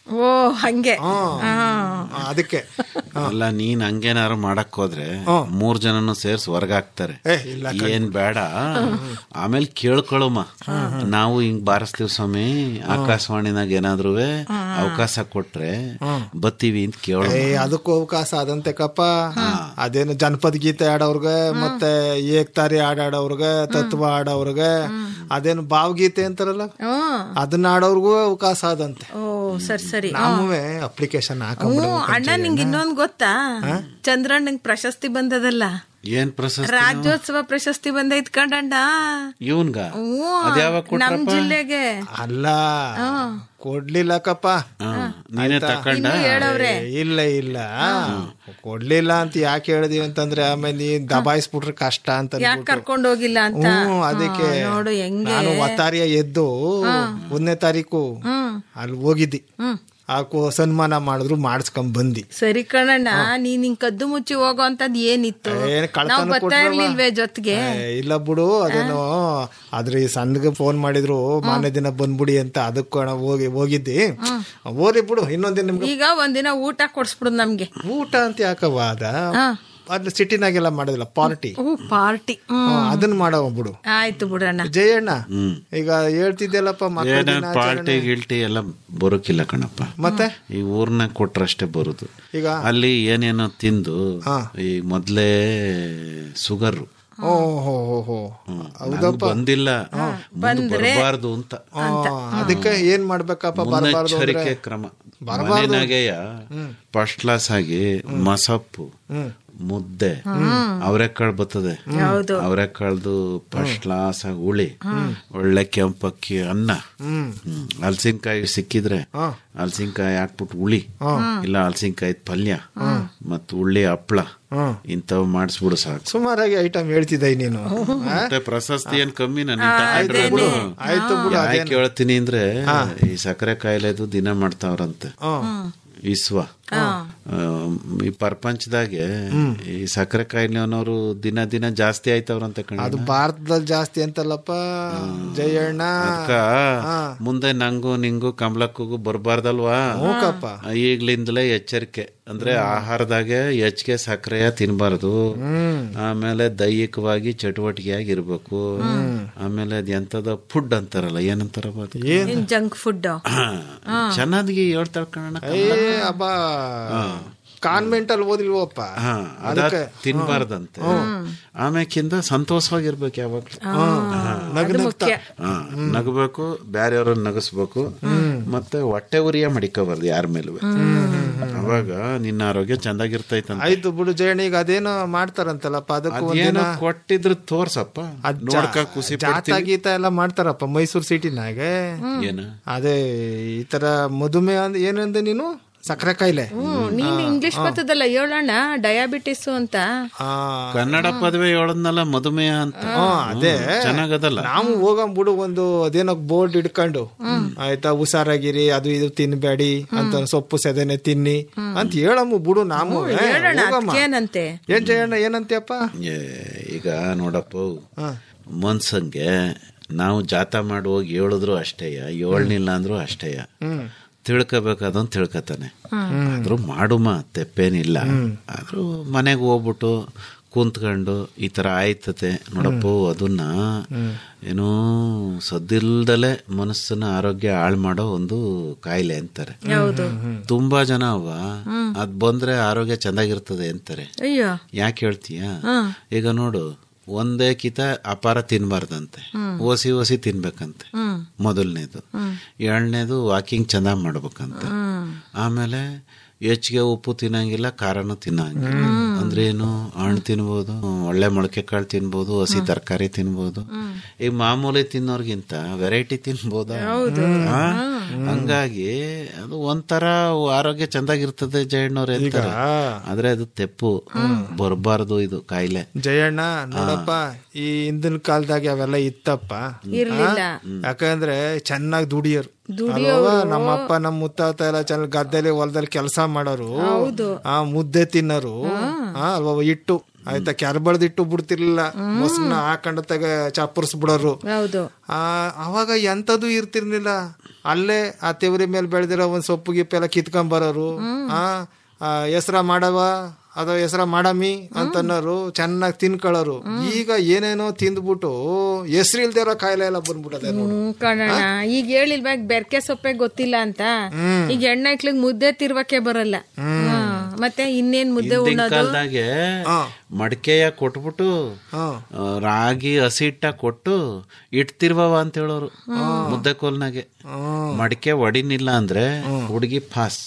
Speaker 13: ಓ ಹಂಗೆ
Speaker 11: ಆ, ಅದಕ್ಕೆ
Speaker 12: ಅಲ್ಲ ನೀನ್ ಹಂಗೇನಾರು ಮಾಡಕ್ ಹೋದ್ರೆ ಮೂರ್ ಜನನು ಸೇರ್ಸ್ ಹೊರ್ಗಾಕ್ತಾರೆ
Speaker 11: ಇಲ್ಲ
Speaker 12: ಏನ್ ಬೇಡ ಆಮೇಲೆ ಕೇಳ್ಕೊಳಮ್ಮ ನಾವು ಹಿಂಗ್ ಬಾರಿಸ್ತೀವಿ ಸ್ವಾಮಿ ಆಕಾಶವಾಣಿನಾಗ ಏನಾದ್ರು ಅವಕಾಶ ಕೊಟ್ರೆ ಬತ್ತೀವಿ ಅಂತ ಕೇಳ
Speaker 11: ಏ ಅದಕ್ಕೂ ಅವಕಾಶ ಅದಂತೆ ಕಪ್ಪ ಅದೇನು ಜನಪದ ಗೀತೆ ಆಡೋರ್ಗೆ ಮತ್ತೆ ಏಕ್ತಾರಿ ಹಾಡಾಡೋರ್ಗೆ ತತ್ವ ಆಡೋರ್ಗೆ ಅದೇನು ಭಾವಗೀತೆ ಅಂತಾರಲ್ಲ ಅದನ್ನ ಆಡೋರ್ಗೂ ಅವಕಾಶ ಅದಂತೆ
Speaker 13: ಓ ಸರಿ ಸರಿ
Speaker 11: ನಾವೇ ಅಪ್ಲಿಕೇಶನ್ ಹಾಕೊಂಡ್ಬಿಡು
Speaker 13: ಹ್ಞೂ ಅಣ್ಣ ನಿಂಗೆ ಇನ್ನೊಂದ್ ಗೊತ್ತಾ ಚಂದ್ರಣ್ಣಂಗ್ ಪ್ರಶಸ್ತಿ ಬಂದದಲ್ಲ
Speaker 12: ಏನ್ ಪ್ರಶಸ್ತಿ
Speaker 13: ರಾಜ್ಯೋತ್ಸವ ಪ್ರಶಸ್ತಿ ಬಂದೈತ್ ಕಣಣ್ಣ
Speaker 12: ಇವನ್ಗ
Speaker 13: ಹ್ಞೂ
Speaker 12: ಅದ್ಯಾವಾಗ
Speaker 13: ನಮ್
Speaker 12: ಕೊಟ್ರಪ್ಪ
Speaker 13: ಜಿಲ್ಲೆಗೆ
Speaker 11: ಅಲ್ಲ ಕೊಡ್ಲಿಲ್ಲಕಪ್ಪ
Speaker 12: ನೀನೇ
Speaker 11: ಆಯ್ತಾ?
Speaker 12: ತಕೊಂಡ
Speaker 13: ಹೇಳವ್ರೆ.
Speaker 11: ಏ, ಇಲ್ಲ ಇಲ್ಲ ಕೊಡ್ಲಿಲ್ಲ ಅಂತ ಯಾಕೆ ಹೇಳಿದೀವಿ ಅಂತಂದ್ರೆ ಆಮೇಲೆ ನೀನ್ ದಬಾಯಿಸ್ಬಿಟ್ರೆ ಕಷ್ಟ ಅಂತ
Speaker 13: ಯಾಕೆ ಕರ್ಕೊಂಡ್ ಹೋಗಿಲ್ಲ ಅಂತ
Speaker 11: ಹ್ಮ್ ಅದಕ್ಕೆ
Speaker 13: ಹಾ, ನೋಡು ಹೆಂಗೆ
Speaker 11: ನಾನು ಒತ್ತಾರಿಯ ಎದ್ದು ಒಂದನೇ ತಾರೀಕು
Speaker 13: ಹ್ಮ್
Speaker 11: ಅಲ್ಲಿ ಹೋಗಿದ್ದಿ
Speaker 13: ಹ್ಮ್
Speaker 11: ಆ ಕೋ- ಸನ್ಮಾನ ಮಾಡಿದ್ರು ಮಾಡಿಸ್ಕೊಂಡ್ ಬಂದಿ
Speaker 13: ಸರಿ ಕಣಣ್ಣ ನೀನ್ ಹಿಂಗ್ ಕದ್ದು ಮುಚ್ಚಿ ಹೋಗೋ ಅಂತದ್ ಏನಿತ್ತು
Speaker 11: ಏನ್ ಕಳ್ತನ
Speaker 13: ನಾವ್ ಬರ್ತಾ
Speaker 11: ಕೊಟ್ರವ್ವ?
Speaker 13: ಇರ್ಲಿಲ್ವೇ ಜೊತೆಗೆ
Speaker 11: ಏ, ಇಲ್ಲ ಬಿಡು ಅದೇನೋ ಆದ್ರೆ ಈ ಸಣ್ಣಗೆ ಫೋನ್ ಮಾಡಿದ್ರು ಮಾನ್ಯ ದಿನ ಬಂದ್ಬಿಡಿ ಅಂತ ಅದಕ್ಕೆ ನಾವು ಹೋಗಿ ಹೋಗಿದ್ದಿ ಹೋರಿ ಬಿಡು ಇನ್ನೊಂದಿನ ನಿಮ್ಗೆ
Speaker 13: ಈಗ ಒಂದಿನ ಊಟ ಕೊಡ್ಸ್ಬಿಡು ನಮ್ಗೆ
Speaker 11: ಊಟ ಅಂತ ಯಾಕವ್ವ ಅದ ಅದ್ ಸಿಟಿನಾಗೆಲ್ಲ ಮಾಡೋದಿಲ್ಲ ಪಾರ್ಟಿ
Speaker 13: ಹೂ ಪಾರ್ಟಿ ಹ್ಮ್
Speaker 11: ಅದನ್ನ ಮಾಡವ ಬಿಡು
Speaker 13: ಆಯ್ತು ಬಿಡಣ್ಣ
Speaker 11: ಜಯಣ್ಣ ಈಗ ಹೇಳ್ತಿದ್ದೆಲ್ಲಪ್ಪ ಮಕ್ಕಳ
Speaker 12: ಏನ
Speaker 11: ದಿನಾಚರಣೆ.
Speaker 12: ಪಾರ್ಟಿ ಗಿಲ್ಟಿ ಎಲ್ಲ ಬರೋಕಿಲ್ಲ ಕಣಪ್ಪ
Speaker 11: ಮತ್ತೆ
Speaker 12: ಈ ಊರ್ನ ಕೊಟ್ರಷ್ಟೇ ಬರುದು
Speaker 11: ಈಗ
Speaker 12: ಅಲ್ಲಿ ಏನೇನೋ ತಿಂದು ಈ ಮೊದ್ಲೇ ಶುಗರ್
Speaker 11: ಓ ಹೋ ಹೋ ಹೋ ಹೌದಪ್ಪ
Speaker 12: ಬಂದಿಲ್ಲ
Speaker 11: ಬಂದ್ರೆ-
Speaker 12: ಬರಬಾರ್ದು ಅಂತ
Speaker 11: ಆ, ಅದಕ್ಕೆ ಏನ್ ಮಾಡ್ಬೇಕಪ್ಪ ಬರಬಾರ್ದು
Speaker 12: ಮುನ್ನೆಚ್ಚರಿಕೆ ಕ್ರಮ
Speaker 11: ಬರಬಾರ್ದು
Speaker 12: ಮನೆಯಾಗೆಯ ಫಸ್ಟ್ ಕ್ಲಾಸ್ ಆಗಿ ಮಸಪ್ಪು ಮುದ್ದೆ ಅವರೆಕಾಳು ಬರ್ತದೆ
Speaker 13: ಹೌದು.
Speaker 12: ಅವರೆಕಾಳ್ದು ಫಸ್ಟ್ ಕ್ಲಾಸ್ ಆಗಿ ಹುಳಿ ಒಳ್ಳೆ ಕೆಂಪಕ್ಕಿ ಅನ್ನ
Speaker 11: ಹ್ಮ್
Speaker 12: ಹ್ಮ್. ಹಲ್ಸಿನ್ಕಾಯಿ ಸಿಕ್ಕಿದ್ರೆ ಹಲ್ಸಿನ್ಕಾಯಿ ಹಾಕ್ಬಿಟ್ಟು ಹುಳಿ ಇಲ್ಲ ಹಲ್ಸಿನ್ಕಾಯಿ ಪಲ್ಯ ಮತ್ ಉಳ್ಳಿ ಹಪ್ಳ ಇಂಥವ್ ಮಾಡಿಸ್ಬಿಡು ಸಾಕು
Speaker 11: ಸುಮಾರಾಗಿ ಐಟಮ್ ಹೇಳ್ತಿದ್ದೆ ನೀನು ಆ?
Speaker 12: ಮತ್ತೆ ಪ್ರಶಸ್ತಿ ಏನ್ ಕಮ್ಮಿ
Speaker 11: ಆಯ್ತು ಬಿಡು, ಆಯ್ತು ಬಿಡು,
Speaker 12: ಯಾಕೆ
Speaker 11: ಅದೇನು.
Speaker 12: ಹೇಳ್ತೀನಿ ಅಂದ್ರೆ ಈ ಸಕ್ಕರೆ ಕಾಯಿಲೆದು ದಿನ ಮಾಡ್ತಾವ್ರಂತೆ ಇಸ್ವ ಆ, ಈ ಪ್ರಪಂಚದಾಗೆ ಈ ಸಕ್ಕರೆ ಕಾಯಿಲೆ ಅನ್ನೋರು ದಿನ ದಿನ ಜಾಸ್ತಿ ಆಯ್ತವ್ರಂತೆ ಕಣ
Speaker 11: ಅದು ಭಾರತದಲ್ಲಿ ಜಾಸ್ತಿ ಅಂತಲ್ಲಪ್ಪ ಜಯಣ್ಣ
Speaker 12: ಅದ್ಕ ಮುಂದೆ ನಂಗು ನಿಂಗು ಕಮಲಕ್ಕೂ ಬರಬಾರ್ದಲ್ವಾ
Speaker 11: ಹ್ಞೂಕಪ್ಪ.
Speaker 12: ಈಗ್ಲಿಂದಲೇ ಎಚ್ಚರಿಕೆ ಅಂದ್ರೆ ಆಹಾರದಾಗೆ ಹೆಚ್ಚಿಗೆ ಸಕ್ಕರೆಯ ತಿನ್ಬಾರ್ದು ಆಮೇಲೆ ದೈಹಿಕವಾಗಿ ಚಟುವಟಿಕೆಯಾಗಿ ಇರ್ಬೇಕು ಆಮೇಲೆ ಅದ್ ಎಂತದ ಫುಡ್ ಅಂತಾರಲ್ಲ ಏನಂತಾರಪ್ಪ ಅದು?
Speaker 13: ಏನ್ ಜಂಕ್ ಫುಡ್
Speaker 12: ಚೆನ್ನಾಗಿ ಹೇಳ್ತಾಳ ಕಣ
Speaker 11: ಏ ಅಬ್ಬ ಕಾನ್ವೆಂಟ್ ಅಲ್ಲಿ ಓದಿಲ್ವಪ್ಪ
Speaker 12: ಹಾ ಅದ
Speaker 11: ಅದಕ್ಕೆ
Speaker 12: ತಿನ್ಬಾರ್ದಂತೆ ಆಮ್ಯಾಕಿಂದ ಸಂತೋಷವಾಗಿರ್ಬೇಕು ಯಾವಾಗ್ಲೂ
Speaker 11: ನಗ್ನಗ್ತಾ.
Speaker 12: ಹಾ, ನಗಬೇಕು ಬ್ಯಾರೆಯವ್ರನ್ನ ನಗಸ್ಬೇಕು ಮತ್ತೆ ಹೊಟ್ಟೆ ಉರಿಯ ಮಡಿಕೋಬಾರ್ದು ಯಾರ ಮೇಲೂ ಅವಾಗ ನಿನ್ನ ಆರೋಗ್ಯ ಚಂದಾಗಿರ್ತೈತಂತ
Speaker 11: ಆಯ್ತು ಬಿಡು ಜಯಣ್ಣ ಈಗ ಅದೇನೋ ಮಾಡ್ತಾರಂತಲ್ಲಪ್ಪ ಅದಕ್ಕೂ
Speaker 12: ಅದೇನೋ
Speaker 11: ಒಂದಿನ
Speaker 12: ಕೊಟ್ಟಿದ್ರು ತೋರ್ಸಪ್ಪ ನೋಡ್ಕ ಖುಷಿ
Speaker 11: ಜಾತ
Speaker 12: ಪಡ್ತೀನಿ
Speaker 11: ಗೀತ ಎಲ್ಲ ಮಾಡ್ತಾರಪ್ಪ ಮೈಸೂರು ಸಿಟಿನಾಗ
Speaker 12: ಏನ
Speaker 11: ಅದೇ ಈ ತರ ಮಧುಮೇಹ ಅಂದ್ ಏನಂದೆ ನೀನು ಸಕ್ಕರೆ ಕಾಯಿಲೆ
Speaker 13: ಹ್ಮ್ ನೀನ್ ಇಂಗ್ಲಿಷ್ ಬರ್ತದಲ್ಲ ಹೇಳಣ್ಣ ಡಯಾಬಿಟಿಸ್ ಅಂತ
Speaker 12: ಕನ್ನಡ ಪದವಿ ಹೇಳದ್ನಲ್ಲ ಮಧುಮೇಹ ಅಂತ
Speaker 11: ಅದೇ
Speaker 12: ಚೆನ್ನಾಗದಲ್ಲ
Speaker 11: ನಾವು ಹೋಗಂ ಬಿಡು ಒಂದು ಅದೇನೋ ಬೋರ್ಡ್ ಇಟ್ಕೊಂಡು ಆಯ್ತಾ ಹುಷಾರಾಗಿರಿ ಅದು ಇದು ತಿನ್ಬೇಡಿ ಅಂತ ಸೊಪ್ಪು ಸೆದನೆ ತಿನ್ನಿ ಅಂತ ಹೇಳಮ್ಮ ಬಿಡು ನಾವು ಏ,
Speaker 13: ಹೇಳೋಣ
Speaker 11: ಹೋಗಮ್ಮ.
Speaker 13: ಏನಂತೆ
Speaker 11: ಏನ್ ಜಯಣ್ಣ ಏನಂತ್ಯಪ್ಪ
Speaker 12: ಏ, ಈಗ ನೋಡಪ್ಪ ಮನ್ಸಂಗೆ ನಾವು ಜಾತ ಮಾಡಿ ಹೋಗಿ ಹೇಳಿದ್ರು ಅಷ್ಟೇಯ ಏಳ್ನಿಲ್ಲ ಅಂದ್ರು ಅಷ್ಟೇಯ
Speaker 11: ಹ್ಮ್
Speaker 12: ತಿಳ್ಕೊಬೇಕಾದಂತ ತಿಳ್ಕೊತಾನೆ ಆದ್ರೂ ಮಾಡುಮ ತೆಪ್ಪೇನಿಲ್ಲ ಆದ್ರೂ ಮನೆಗೆ ಹೋಗ್ಬಿಟ್ಟು ಕುಂತ್ಕೊಂಡು ಈ ತರ ಆಯ್ತತೆ ನೋಡಪ್ಪ ಅದನ್ನ ಏನೋ ಸದ್ದಿಲ್ದಲೆ ಮನಸ್ಸನ್ನ ಆರೋಗ್ಯ ಹಾಳು ಮಾಡೋ ಒಂದು ಕಾಯಿಲೆ ಅಂತಾರೆ
Speaker 13: ಹೌದು
Speaker 12: ತುಂಬಾ ಜನ ಅವ ಅದ್ ಬಂದ್ರೆ ಆರೋಗ್ಯ ಚೆನ್ನಾಗಿರ್ತದೆ ಅಂತಾರೆ
Speaker 13: ಅಯ್ಯೋ
Speaker 12: ಯಾಕೆ ಹೇಳ್ತೀಯ
Speaker 13: ಹ್ಮ್.
Speaker 12: ಈಗ ನೋಡು ಒಂದೇ ಕಿತ ಅಪಾರ ತಿನ್ಬಾರ್ದಂತೆ ಓಸಿ ಓಸಿ ತಿನ್ಬೇಕಂತೆ
Speaker 13: ಹ್ಮ್
Speaker 12: ಮೊದಲನೇದು ಎರಡನೇದು ವಾಕಿಂಗ್ ಚೆನ್ನಾಗಿ ಮಾಡ್ಬೇಕಂತೆ ಆಮೇಲೆ ಹೆಚ್ಚಿಗೆ ಉಪ್ಪು ತಿನ್ನಂಗಿಲ್ಲ ಖಾರನು ತಿನ್ನಂಗಿಲ್ಲ ಅಂದ್ರೆ ಏನು ಹಣ್ಣು ತಿನ್ಬೋದು ಒಳ್ಳೆ ಮೊಳಕೆ ಕಾಳು ತಿನ್ಬೋದು ಹಸಿ ತರಕಾರಿ ತಿನ್ಬೋದು ಈಗ ಮಾಮೂಲಿ ತಿನ್ನೋರ್ಗಿಂತ ವೆರೈಟಿ ತಿನ್ಬೋದ ಆ? ಹಂಗಾಗಿ ಅದು ಒಂಥರ ಆರೋಗ್ಯ ಚಂದಾಗಿರ್ತದೆ ಜಯಣ್ಣವ್ರೆ ಅಂತಾರೆ ಆದ್ರೆ ಅದು ತೆಪ್ಪು ಬರಬಾರ್ದು ಇದು ಕಾಯಿಲೆ
Speaker 11: ಜಯಣ್ಣ ನೋಡಪ್ಪ ಈ ಹಿಂದಿನ ಕಾಲದಾಗ ಅವೆಲ್ಲ ಇತ್ತಪ್ಪ
Speaker 13: ಇರ್ಲಿಲ್ಲ.
Speaker 11: ಆ? ಯಾಕಂದ್ರೆ ಚೆನ್ನಾಗಿ ದುಡಿಯೋರು
Speaker 13: ದುಡಿಯೋರು.
Speaker 11: ಅಲ್ವಾ? ನಮ್ಮಪ್ಪ ನಮ್ಮ ಮುತ್ತಾತ ಎಲ್ಲ ಚೆನ್ನಾಗಿ ಗದ್ದೆಲಿ ಹೊಲದಲ್ಲಿ ಕೆಲಸ ಮಾಡೋರು
Speaker 13: ಹೌದು.
Speaker 11: ಆ ಮುದ್ದೆ ತಿನ್ನೋರು ಆ, ಅಲ್ವಾ ಹಿಟ್ಟು ಆಯ್ತಾ ಕೆರಬಳ್ದಿಟ್ಟು ಬಿಡ್ತಿರ್ಲಿಲ್ಲ ಮೊಸರನ್ನ ಹಾಕೊಂಡ ತಗ ಚಾಪರ್ಸ್ ಬಿಡೋರು
Speaker 13: ಹೌದು
Speaker 11: ಆ ಅವಾಗ ಎಂಥದ್ದು ಇರ್ತಿರ್ಲಿಲ್ಲ ಅಲ್ಲೇ ಆ ತೆವರಿ ಮೇಲೆ ಬೆಳೆದಿರೋ ಒಂದ್ ಸೊಪ್ಪು ಗಿಪ್ಪು ಎಲ್ಲ ಕಿತ್ಕೊಂಡ್ ಬರೋರು ಆ ಹೆಸರ ಮಾಡವ ಅಥವಾ ಹೆಸರ ಮಾಡಮಿ ಅಂತನ್ನೋರು ಚೆನ್ನಾಗಿ ತಿನ್ಕೊಳ್ಳೋರು ಈಗ ಏನೇನೋ ತಿಂದ್ಬಿಟ್ಟು ಹೆಸರು ಇಲ್ದೇ ಇರೋ ಕಾಯಿಲೆ ಎಲ್ಲ ಬಂದ್ಬಿಟ್ಟದೆ ನೋಡು
Speaker 13: ಹ್ಮ್ ಕಣಣ್ಣ ಈಗ ಹೇಳಿಲ್ವಾಗ ಬೆರ್ಕೆ ಸೊಪ್ಪೆ ಗೊತ್ತಿಲ್ಲ ಅಂತ ಈಗ ಹೆಣ್ಣೈಕ್ಳಿಗ್ ಮುದ್ದೆ ತಿರ್ವಕ್ಕೆ ಬರಲ್ಲ ಹಾ, ಮತ್ತೆ ಇನ್ನೇನ್ ಮುದ್ದೆ
Speaker 12: ಹಿಂದಿನ
Speaker 13: ಉಣ್ಣೋದು
Speaker 12: ಕಾಲದಾಗೆ ಮಡಿಕೆಯ ಕೊಟ್ಬಿಟ್ಟು ಆ, ರಾಗಿ ಹಸಿ ಹಿಟ್ಟ ಕೊಟ್ಟು ಇಡ್ತಿರ್ವವ ಅಂತ ಹೇಳೋರು ಮುದ್ದೆ ಕೋಲ್ನಾಗೆ ಮಡಿಕೆ ಒಡಿನಿಲ್ಲ ಅಂದ್ರೆ ಹುಡುಗಿ ಪಾಸ್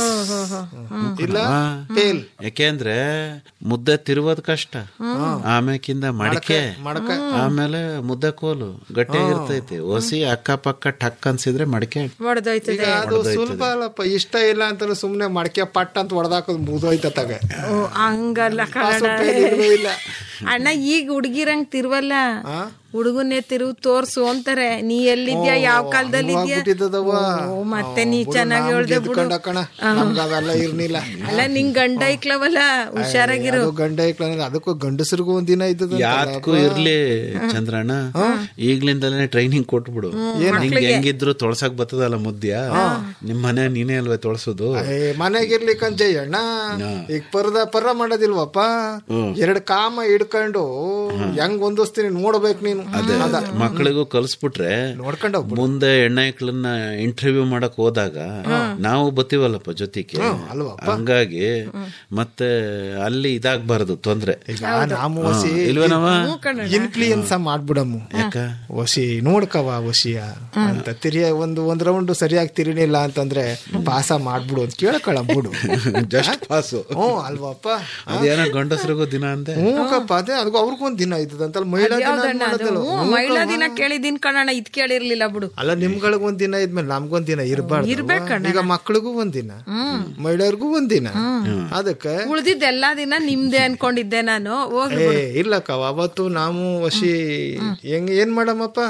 Speaker 11: ಇಲ್ಲ
Speaker 12: ಹಾ.
Speaker 11: ಫೇಲ್
Speaker 12: ಯಾಕೆಂದ್ರೆ ಮುದ್ದೆ ತಿರುವದ್ ಕಷ್ಟ ಆಮೇಕಿಂದ ಮಡಿಕೆ ಆಮೇಲೆ ಮುದ್ದೆ ಕೋಲು ಗಟ್ಟಿಯಾಗಿರ್ತೈತಿ ಒಸಿ ಅಕ್ಕಪಕ್ಕ ಟಕ್ ಅನ್ಸಿದ್ರೆ ಮಡಿಕೆ
Speaker 11: ಈಗ
Speaker 13: ಹೊಡೆದೋಯ್ತದೆ
Speaker 11: ಅದು ಸುಲಭ ಅಲ್ಲಪ್ಪ ಇಷ್ಟ ಇಲ್ಲ ಅಂತ ಸುಮ್ನೆ ಮಡಕೆ ಪಟ್ ಅಂತ ಹೊಡೆದಾಕೋದು ಮುಗ್ದೋಯ್ತತ್ತಾಗ
Speaker 13: ಓ ಹಂಗಲ್ಲ ಕಣಣ್ಣ
Speaker 11: ಇಲ್ಲ
Speaker 13: ಅಣ್ಣ ಈಗ ಹುಡುಗಿರಂಗ್ ತಿರುವಲ್ಲ ಹುಡುಗನ್ನೇ ತಿರುವು ತೋರ್ಸು ಅಂತಾರೆ ನೀ ಎಲ್ಲಿದ್ಯಾ ಯಾವ ಕಾಲದಲ್ಲಿ
Speaker 11: ಆಗ್ಬಿಟ್ಟಿದ್ದದವ್ವ.
Speaker 13: ಮತ್ತೆ ನೀ ಚೆನ್ನಾಗಿ ಹೇಳ್ದೆ ಬಿಡು
Speaker 11: ಕಣ ನಮ್ಗೆ ಅವೆಲ್ಲ ಇರ್ನಿಲ್ಲ
Speaker 13: ಅಲ್ಲ ನಿಂಗ್ ಗಂಡ ಐಕ್ಲವಲ್ಲ ಹುಷಾರಾಗಿರು
Speaker 11: ಅದು ಗಂಡ ಐಕ್ಲ ಅದಕ್ಕೂ ಗಂಡಸರಿಗೂ ಒಂದ್ ದಿನ ಇದ್ದದ
Speaker 12: ಯಾತ್ಗೂ ಇರ್ಲಿ ಚಂದ್ರಣ್ಣ ಈಗ್ಲಿಂದಲೇ ಟ್ರೈನಿಂಗ್ ಕೊಟ್ಬಿಡು ನಿಂಗೆ ಹೆಂಗಿದ್ರು ತೊಳ್ಸಕ್ ಬರ್ತದಲ್ಲ ಮುದ್ಯ ನಿಮ್ ಮನೆ ನೀನೇ ಅಲ್ವೇ ತೊಳ್ಸೋದು
Speaker 11: ಮನೆಗಿರ್ಲಿಕ್ಕಂತ ಜಯಣ್ಣ ಈಗ ಪರದ ಪರ ಮಾಡೋದಿಲ್ವಪ್ಪ ಎರಡ್ ಕಾಮ ಹಿಡ್ಕೊಂಡು ಹೆಂಗ್ ಹೊಂದಿಸ್ತೀನಿ ನೋಡ್ಬೇಕು ನೀನು
Speaker 12: ಅದೇ ಮಕ್ಕಳಿಗೂ ಕಲ್ಸ್ಬಿಟ್ರೆ ಮುಂದೆ ಹೆಣ್ಣೈಕ್ಳನ್ನ ಇಂಟರ್ವ್ಯೂ ಮಾಡಕ್ ಹೋದಾಗ ನಾವು ಬತ್ತೀವಲ್ಲಪ್ಪ ಜೊತೆಗೆ ಹಂಗಾಗಿ ಮತ್ತೆ ಅಲ್ಲಿ ಇದಾಗ್ಬಾರ್ದು ತೊಂದ್ರೆ
Speaker 11: ಈಗ ನಾವು ಹೊಸಿ
Speaker 12: ಇಲ್ವೇನವ
Speaker 11: ಇನ್ಫ್ಲೂಯೆನ್ಸ್ ಮಾಡ್ಬಿಡಮ್ಮು
Speaker 12: ಯಾಕ
Speaker 11: ಹೊಸಿ ನೋಡ್ಕವ ಹೊಸಿಯ ಅಂತ ತಿರಿಯ ಒಂದು ಒಂದ್ ರೌಂಡ್ ಸರಿಯಾಗಿ ತಿರಿನಿಲ್ಲ ಅಂತಂದ್ರೆ ಪಾಸ ಮಾಡ್ಬಿಡು ಅಂತ ಕೇಳ್ಕೊಳ ಬಿಡು
Speaker 12: ಜಸ್ಟ್ ಪಾಸು
Speaker 11: ಹ್ಞೂ ಅಲ್ವಪ್ಪ
Speaker 12: ಅದೇನೋ ಗಂಡಸ್ರಿಗೂ ದಿನ ಅಂದೆ
Speaker 11: ಹ್ಞೂಕಪ್ಪ ಅದೇ ಅದಕ್ಕೂ ಅವ್ರಿಗೊಂದ್ ದಿನ ಇದ್ದದಂತಲ್ಲ ಮಹಿಳಾ ದಿನ ಅಂತ
Speaker 13: ಯಾವ್ದಣ್ಣ ಅದು
Speaker 11: ಮಾಡೋದಲ್ಲ.
Speaker 13: ಹ್ಞೂ, ಮಹಿಳಾ ದಿನ ಕೇಳಿದೀನ್ ಕಣಣ್ಣ ಇದ್ ಕೇಳಿರ್ಲಿಲ್ಲ ಬಿಡು
Speaker 11: ಅಲ್ಲ ನಿಮ್ಗಳಿಗೆ ಒಂದ್ ದಿನ ಇದ್ಮೇಲೆ ನಮ್ಗೊಂದ್ ದಿನ ಇರ್ಬಾರ್ದು
Speaker 13: ಇರ್ಬೇಕಣ್ಣ.
Speaker 11: ಈಗ ಮಕ್ಳಿಗೂ ಒಂದ್ ದಿನ ಮಹಿಳೆಯರಿಗೂ ಒಂದ್ ದಿನ ಅದಕ್ಕೆ
Speaker 13: ಉಳ್ದಿದ್ ಎಲ್ಲಾ ದಿನ ನಿಮ್ದೇ ಅನ್ಕೊಂಡಿದ್ದೆ ನಾನು ಹೋಗ್ಲಿ
Speaker 11: ಏ ಇಲ್ಲಕ್ಕ ಅವತ್ತು ನಾವು ವಶಿ ಹೆಂಗ್ ಏನ್ ಮಾಡಮ್ಮಪ್ಪ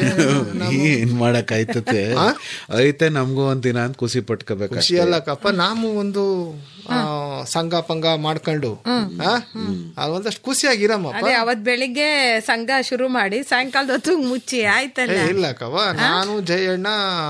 Speaker 12: ಏನ್ ಮಾಡಕ್ ಆಯ್ತತೆ ಐತೆ ನಮ್ಗೂ ಒಂದ್ ದಿನ ಅಂತ ಖುಷಿ ಪಟ್ಕೋಬೇಕು
Speaker 11: ಖುಷಿ ಅಲ್ಲಕ್ಕಪ್ಪ ನಾವು ಒಂದು ಆ, ಸಂಘ ಪಂಗ ಮಾಡ್ಕೊಂಡು ಆ? ಆ, ಒಂದಷ್ಟು ಖುಷಿಯಾಗಿರಮ್ಮಪ್ಪ
Speaker 13: ಅದೇ ಅವತ್ ಬೆಳಿಗ್ಗೆ ಸಂಘ ಶುರು ಮಾಡಿ ಸಾಯಂಕಾಲದ ಹೊತ್ತು ಮುಚ್ಚಿ ಆಯ್ತಲ್ಲ
Speaker 11: ಏ, ಇಲ್ಲಕ್ಕವ್ವ ನಾನು ಜಯಣ್ಣ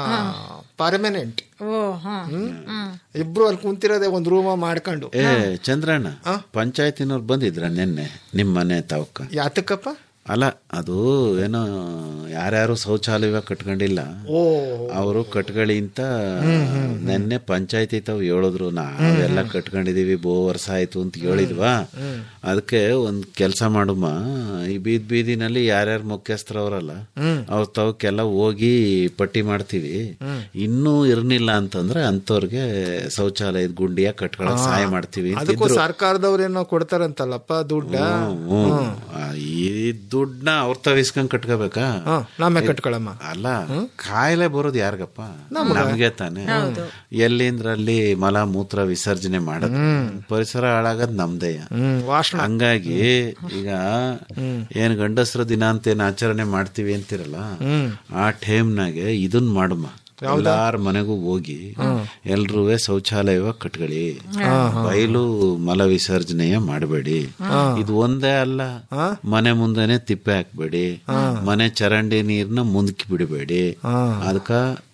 Speaker 11: ಪರ್ಮನೆಂಟ್
Speaker 13: ಓ ಹಾ ಹ್ಮ್
Speaker 11: ಇಬ್ರು ಅಲ್ಲಿ ಕುಂತಿರೋದೇ ಒಂದ್ ರೂಮ ಮಾಡ್ಕೊಂಡು
Speaker 12: ಏ ಚಂದ್ರಣ್ಣ ಪಂಚಾಯತಿನವ್ರು ಬಂದಿದ್ರ ನಿನ್ನೆ ನಿಮ್ ಮನೆ ತಾವಕ್ಕ
Speaker 11: ಯಾತಕ್ಕಪ್ಪ
Speaker 12: ಅಲ್ಲ ಅದು ಏನೋ ಯಾರ್ಯಾರು ಶೌಚಾಲಯ ಕಟ್ಕೊಂಡಿಲ್ಲ
Speaker 11: ಓ
Speaker 12: ಅವರು ಕಟ್ಕೊಳ್ಳಿ ಅಂತ ನೆನ್ನೆ ಪಂಚಾಯತಿ ತಾವ್ ಹೇಳಿದ್ರು ನಾವೆಲ್ಲ ಕಟ್ಕೊಂಡಿದೀವಿ ಬಹು ವರ್ಷ ಆಯ್ತು ಅಂತ ಹೇಳಿದ್ವಾ ಅದಕ್ಕೆ ಒಂದ್ ಕೆಲಸ ಮಾಡುಮ್ಮ ಈ ಬೀದ್ ಬೀದಿನಲ್ಲಿ ಯಾರ್ಯಾರು ಮುಖ್ಯಸ್ಥರವ್ರಲ್ಲ ಅವ್ರ ತಾವಕ್ಕೆಲ್ಲ ಹೋಗಿ ಪಟ್ಟಿ ಮಾಡ್ತೀವಿ ಇನ್ನೂ ಇರ್ನಿಲ್ಲ ಅಂತಂದ್ರೆ ಅಂತವ್ರಿಗೆ ಶೌಚಾಲಯದ ಗುಂಡಿಯ ಕಟ್ಕೊಳಕ್ ಸಹಾಯ ಮಾಡ್ತೀವಿ
Speaker 11: ಅದಕ್ಕೂ
Speaker 12: ಅಂತಿದ್ರು
Speaker 11: ಸರ್ಕಾರದವ್ರೇನೋ ಕೊಡ್ತಾರಂತಲ್ಲಪ್ಪ ದುಡ್ಡ
Speaker 12: ಹ್ಮ್. ಆ, ಈ ದುಡ್ಡನ್ನ ಅವ್ರ ತಾವ್ ಇಸ್ಕೊಂಡ್ ಕಟ್ಕೋಬೇಕಾ
Speaker 11: ನಾಮೇ ಕಟ್ಕೊಳಮ್ಮ
Speaker 12: ಅಲ್ಲ ಕಾಯಿಲೆ ಬರೋದು ಯಾರಿಗಪ್ಪ ನಮ್ಗೆ ತಾನೆ ಎಲ್ಲಿಂದ್ರಲ್ಲಿ ಮಲ ಮೂತ್ರ ವಿಸರ್ಜನೆ ಮಾಡೋದು ಪರಿಸರ ಹಾಳಾಗದ್ ನಮ್ದೇಯ
Speaker 11: ಹ್ಮ್ ವಾಸನ
Speaker 12: ಹಂಗಾಗಿ ಈಗ ಏನ್ ಗಂಡಸ್ರ ದಿನ ಅಂತ ಏನ್ ಆಚರಣೆ ಮಾಡ್ತೀವಿ ಅಂತಿರಲ್ಲ ಆ ಟೈಮ್ನಾಗೆ ಇದನ್ ಮಾಡುಮ ಎಲ್ಲಾರ ಮನೆಗೂ ಹೋಗಿ ಎಲ್ರೂ ಶೌಚಾಲಯವ ಕಟ್ಕೊಳ್ಳಿ ಬಯಲು ಮಲ ವಿಸರ್ಜನೆಯ ಮಾಡಬೇಡಿ ಇದು ಒಂದೇ ಅಲ್ಲ ಮನೆ ಮುಂದೆನೆ ತಿಪ್ಪೆ ಹಾಕ್ಬೇಡಿ ಮನೆ ಚರಂಡಿ ನೀರ್ನ ಮುಂದಕ್ಕೆ ಬಿಡಬೇಡಿ ಅದಕ್ಕ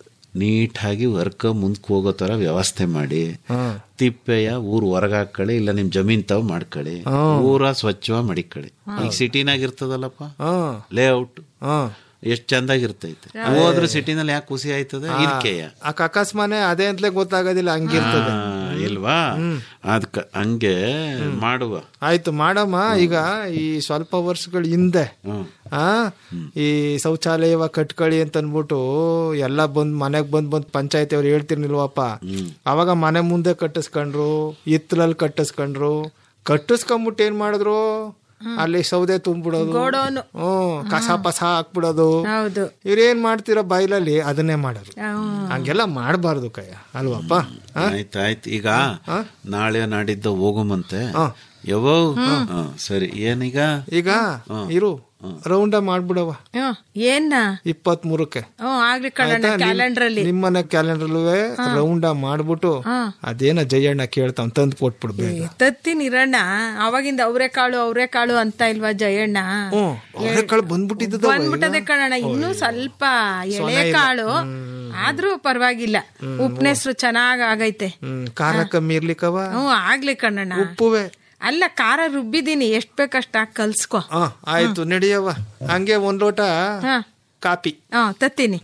Speaker 12: ನೀಟಾಗಿ ವರ್ಕ ಮುಂದಕ್ಕೆ ಹೋಗೋ ತರ ವ್ಯವಸ್ಥೆ ಮಾಡಿ ತಿಪ್ಪೆಯ ಊರ್ ಹೊರಗೆ ಹಾಕೊಳ್ಳಿ ಇಲ್ಲ ನಿಮ್ ಜಮೀನ್ ತಾವ್ ಮಾಡ್ಕೊಳ್ಳಿ ಊರ ಸ್ವಚ್ಛವಾಗಿ ಮಡಿಕೊಳ್ಳಿ ಈಗ ಸಿಟಿನಾಗ ಇರ್ತದಲ್ಲಪ್ಪ ಲೇಔಟ್ ಎಷ್ಟ್ ಚಂದಾಗಿರ್ತೈತೆ ಹೋದ್ರೆ ಸಿಟಿನಲ್ಲಿ ಯಾಕೆ ಖುಷಿ ಆಯ್ತದೆ ಇರ್ಕೆಯ
Speaker 11: ಆ ಕಕಾಸ್ ಮನೆ ಅದೇ ಅಂತಲೇ ಗೊತ್ತಾಗೋದಿಲ್ಲ ಹಂಗಿರ್ತದೆ
Speaker 12: ಆ, ಇಲ್ವಾ ಅದಕ್ಕ ಹಂಗೆ ಮಾಡುವ
Speaker 11: ಆಯ್ತು ಮಾಡಮ್ಮ ಈಗ ಈ ಸ್ವಲ್ಪ ವರ್ಷಗಳ ಹಿಂದೆ ಆ ಈ ಶೌಚಾಲಯವ ಕಟ್ಕೊಳ್ಳಿ ಅಂತ ಅನ್ಬಿಟ್ಟು ಎಲ್ಲ ಬಂದ್ ಮನೆಗ್ ಬಂದ್ ಬಂದ್ ಪಂಚಾಯತಿ ಅವ್ರು ಹೇಳ್ತಿರ್ನಿಲ್ವಪ್ಪ ಅವಾಗ ಮನೆ ಮುಂದೆ ಕಟ್ಟಿಸ್ಕೊಂಡ್ರು ಹಿತ್ತಲಲ್ಲಿ ಕಟ್ಟಿಸ್ಕೊಂಡ್ರು ಕಟ್ಟಿಸ್ಕೊಂಬಿಟ್ಟು ಏನ್ ಮಾಡಿದ್ರು ಅಲ್ಲಿ ಸೌದೆ ತುಂಬಿಡೋದು
Speaker 13: ಗೋಡೌನು.
Speaker 11: ಹ್ಮ್ ಕಸ ಪಸ ಹಾಕ್ಬಿಡೋದು
Speaker 13: ಹೌದು
Speaker 11: ಇವ್ರೇನ್ ಮಾಡ್ತಿರೋ ಬೈಲಲ್ಲಿ ಅದನ್ನೇ ಮಾಡೋದು ಹಂಗೆಲ್ಲ ಮಾಡಬಾರ್ದು ಕಯ್ಯ ಅಲ್ವಪ್ಪ
Speaker 12: ಆಯ್ತಾಯ್ತು ಈಗ ನಾಳೆ ನಾಡಿದ್ದ ಹೋಗುಮಂತೆ ಯವೋ ಹಾ, ಸರಿ ಏನೀಗ
Speaker 11: ಈಗ ಇರು ರೌಂಡ ಮಾಡ್ಬಿಡವ
Speaker 13: ಹ್ಮ್ ಏನ್ನ
Speaker 11: ಇಪ್ಪತ್ ಮೂರಕ್ಕೆ
Speaker 13: ಹ್ಮ್ ಆಗ್ಲಿ ಕಣಣ್ಣ ಕ್ಯಾಲೆಂಡರ್ ಅಲ್ಲಿ
Speaker 11: ನಿಮ್ಮನೆ ಕ್ಯಾಲೆಂಡರ್ ರೌಂಡ ಮಾಡ್ಬಿಟ್ಟು ಅದೇನ ಜಯಣ್ಣ ಕೇಳ್ತಾವ್ ತಂದ್ ಕೊಟ್ಬಿಡ್ಬೇಕು
Speaker 13: ತತ್ತೀನಿ ಇರಣ್ಣ ಅವಾಗಿಂದ ಅವರೆಕಾಳು ಅವರೆಕಾಳು ಅಂತ ಇಲ್ವಾ ಜಯಣ್ಣ
Speaker 11: ಹ್ಮ್ ಅವರೆಕಾಳು ಬಂದ್ಬಿಟ್ಟಿದ್ದದ
Speaker 13: ಬಂದ್ಬಿಟ್ಟದೆ ಕಣಣ್ಣ ಇನ್ನೂ ಸ್ವಲ್ಪ ಎಳೆ ಕಾಳು ಆದ್ರೂ ಪರವಾಗಿಲ್ಲ ಉಪ್ನೆಸ್ರು ಚೆನ್ನಾಗ್ ಆಗೈತೆ
Speaker 11: ಹ್ಮ್ ಖಾರ ಕಮ್ಮಿ ಇರ್ಲಿಕ್ಕವ
Speaker 13: ಹ್ಮ್ ಆಗ್ಲಿ ಕಣಣ್ಣ
Speaker 11: ಉಪ್ಪುವೆ
Speaker 13: ಅಲ್ಲ ಖಾರ ರುಬ್ಬಿದೀನಿ ಎಷ್ಟ್ ಬೇಕಷ್ಟ ಕಲ್ಸ್ಕೊ
Speaker 11: ಹ ಆಯ್ತು ನಡಿಯವ ಹಂಗೆ ಒಂದ್ ಲೋಟ
Speaker 13: ಹಾ
Speaker 11: ಕಾಪಿ
Speaker 13: ಹಾ ತತ್ತೀನಿ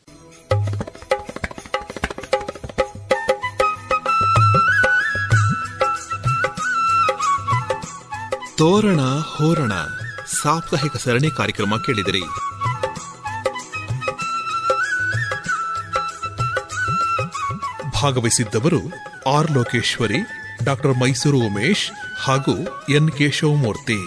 Speaker 10: ತೋರಣ ಹೋರಣ ಸಾಪ್ತಾಹಿಕ ಸರಣಿ ಕಾರ್ಯಕ್ರಮ ಕೇಳಿದಿರಿ ಭಾಗವಹಿಸಿದ್ದವರು ಆರ್ ಲೋಕೇಶ್ವರಿ ಡಾಕ್ಟರ್ ಮೈಸೂರು ಉಮೇಶ್ ಹಾಗೂ ಎನ್ ಕೇಶವಮೂರ್ತಿ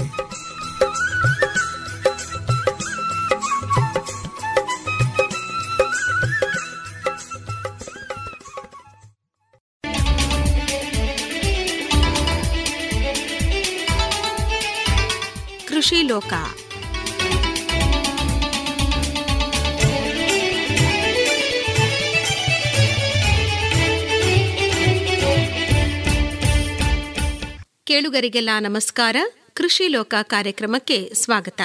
Speaker 14: ಕೃಷಿ ಲೋಕ ಕೇಳುಗರಿಗೆಲ್ಲ ನಮಸ್ಕಾರ ಕೃಷಿ ಲೋಕ ಕಾರ್ಯಕ್ರಮಕ್ಕೆ ಸ್ವಾಗತ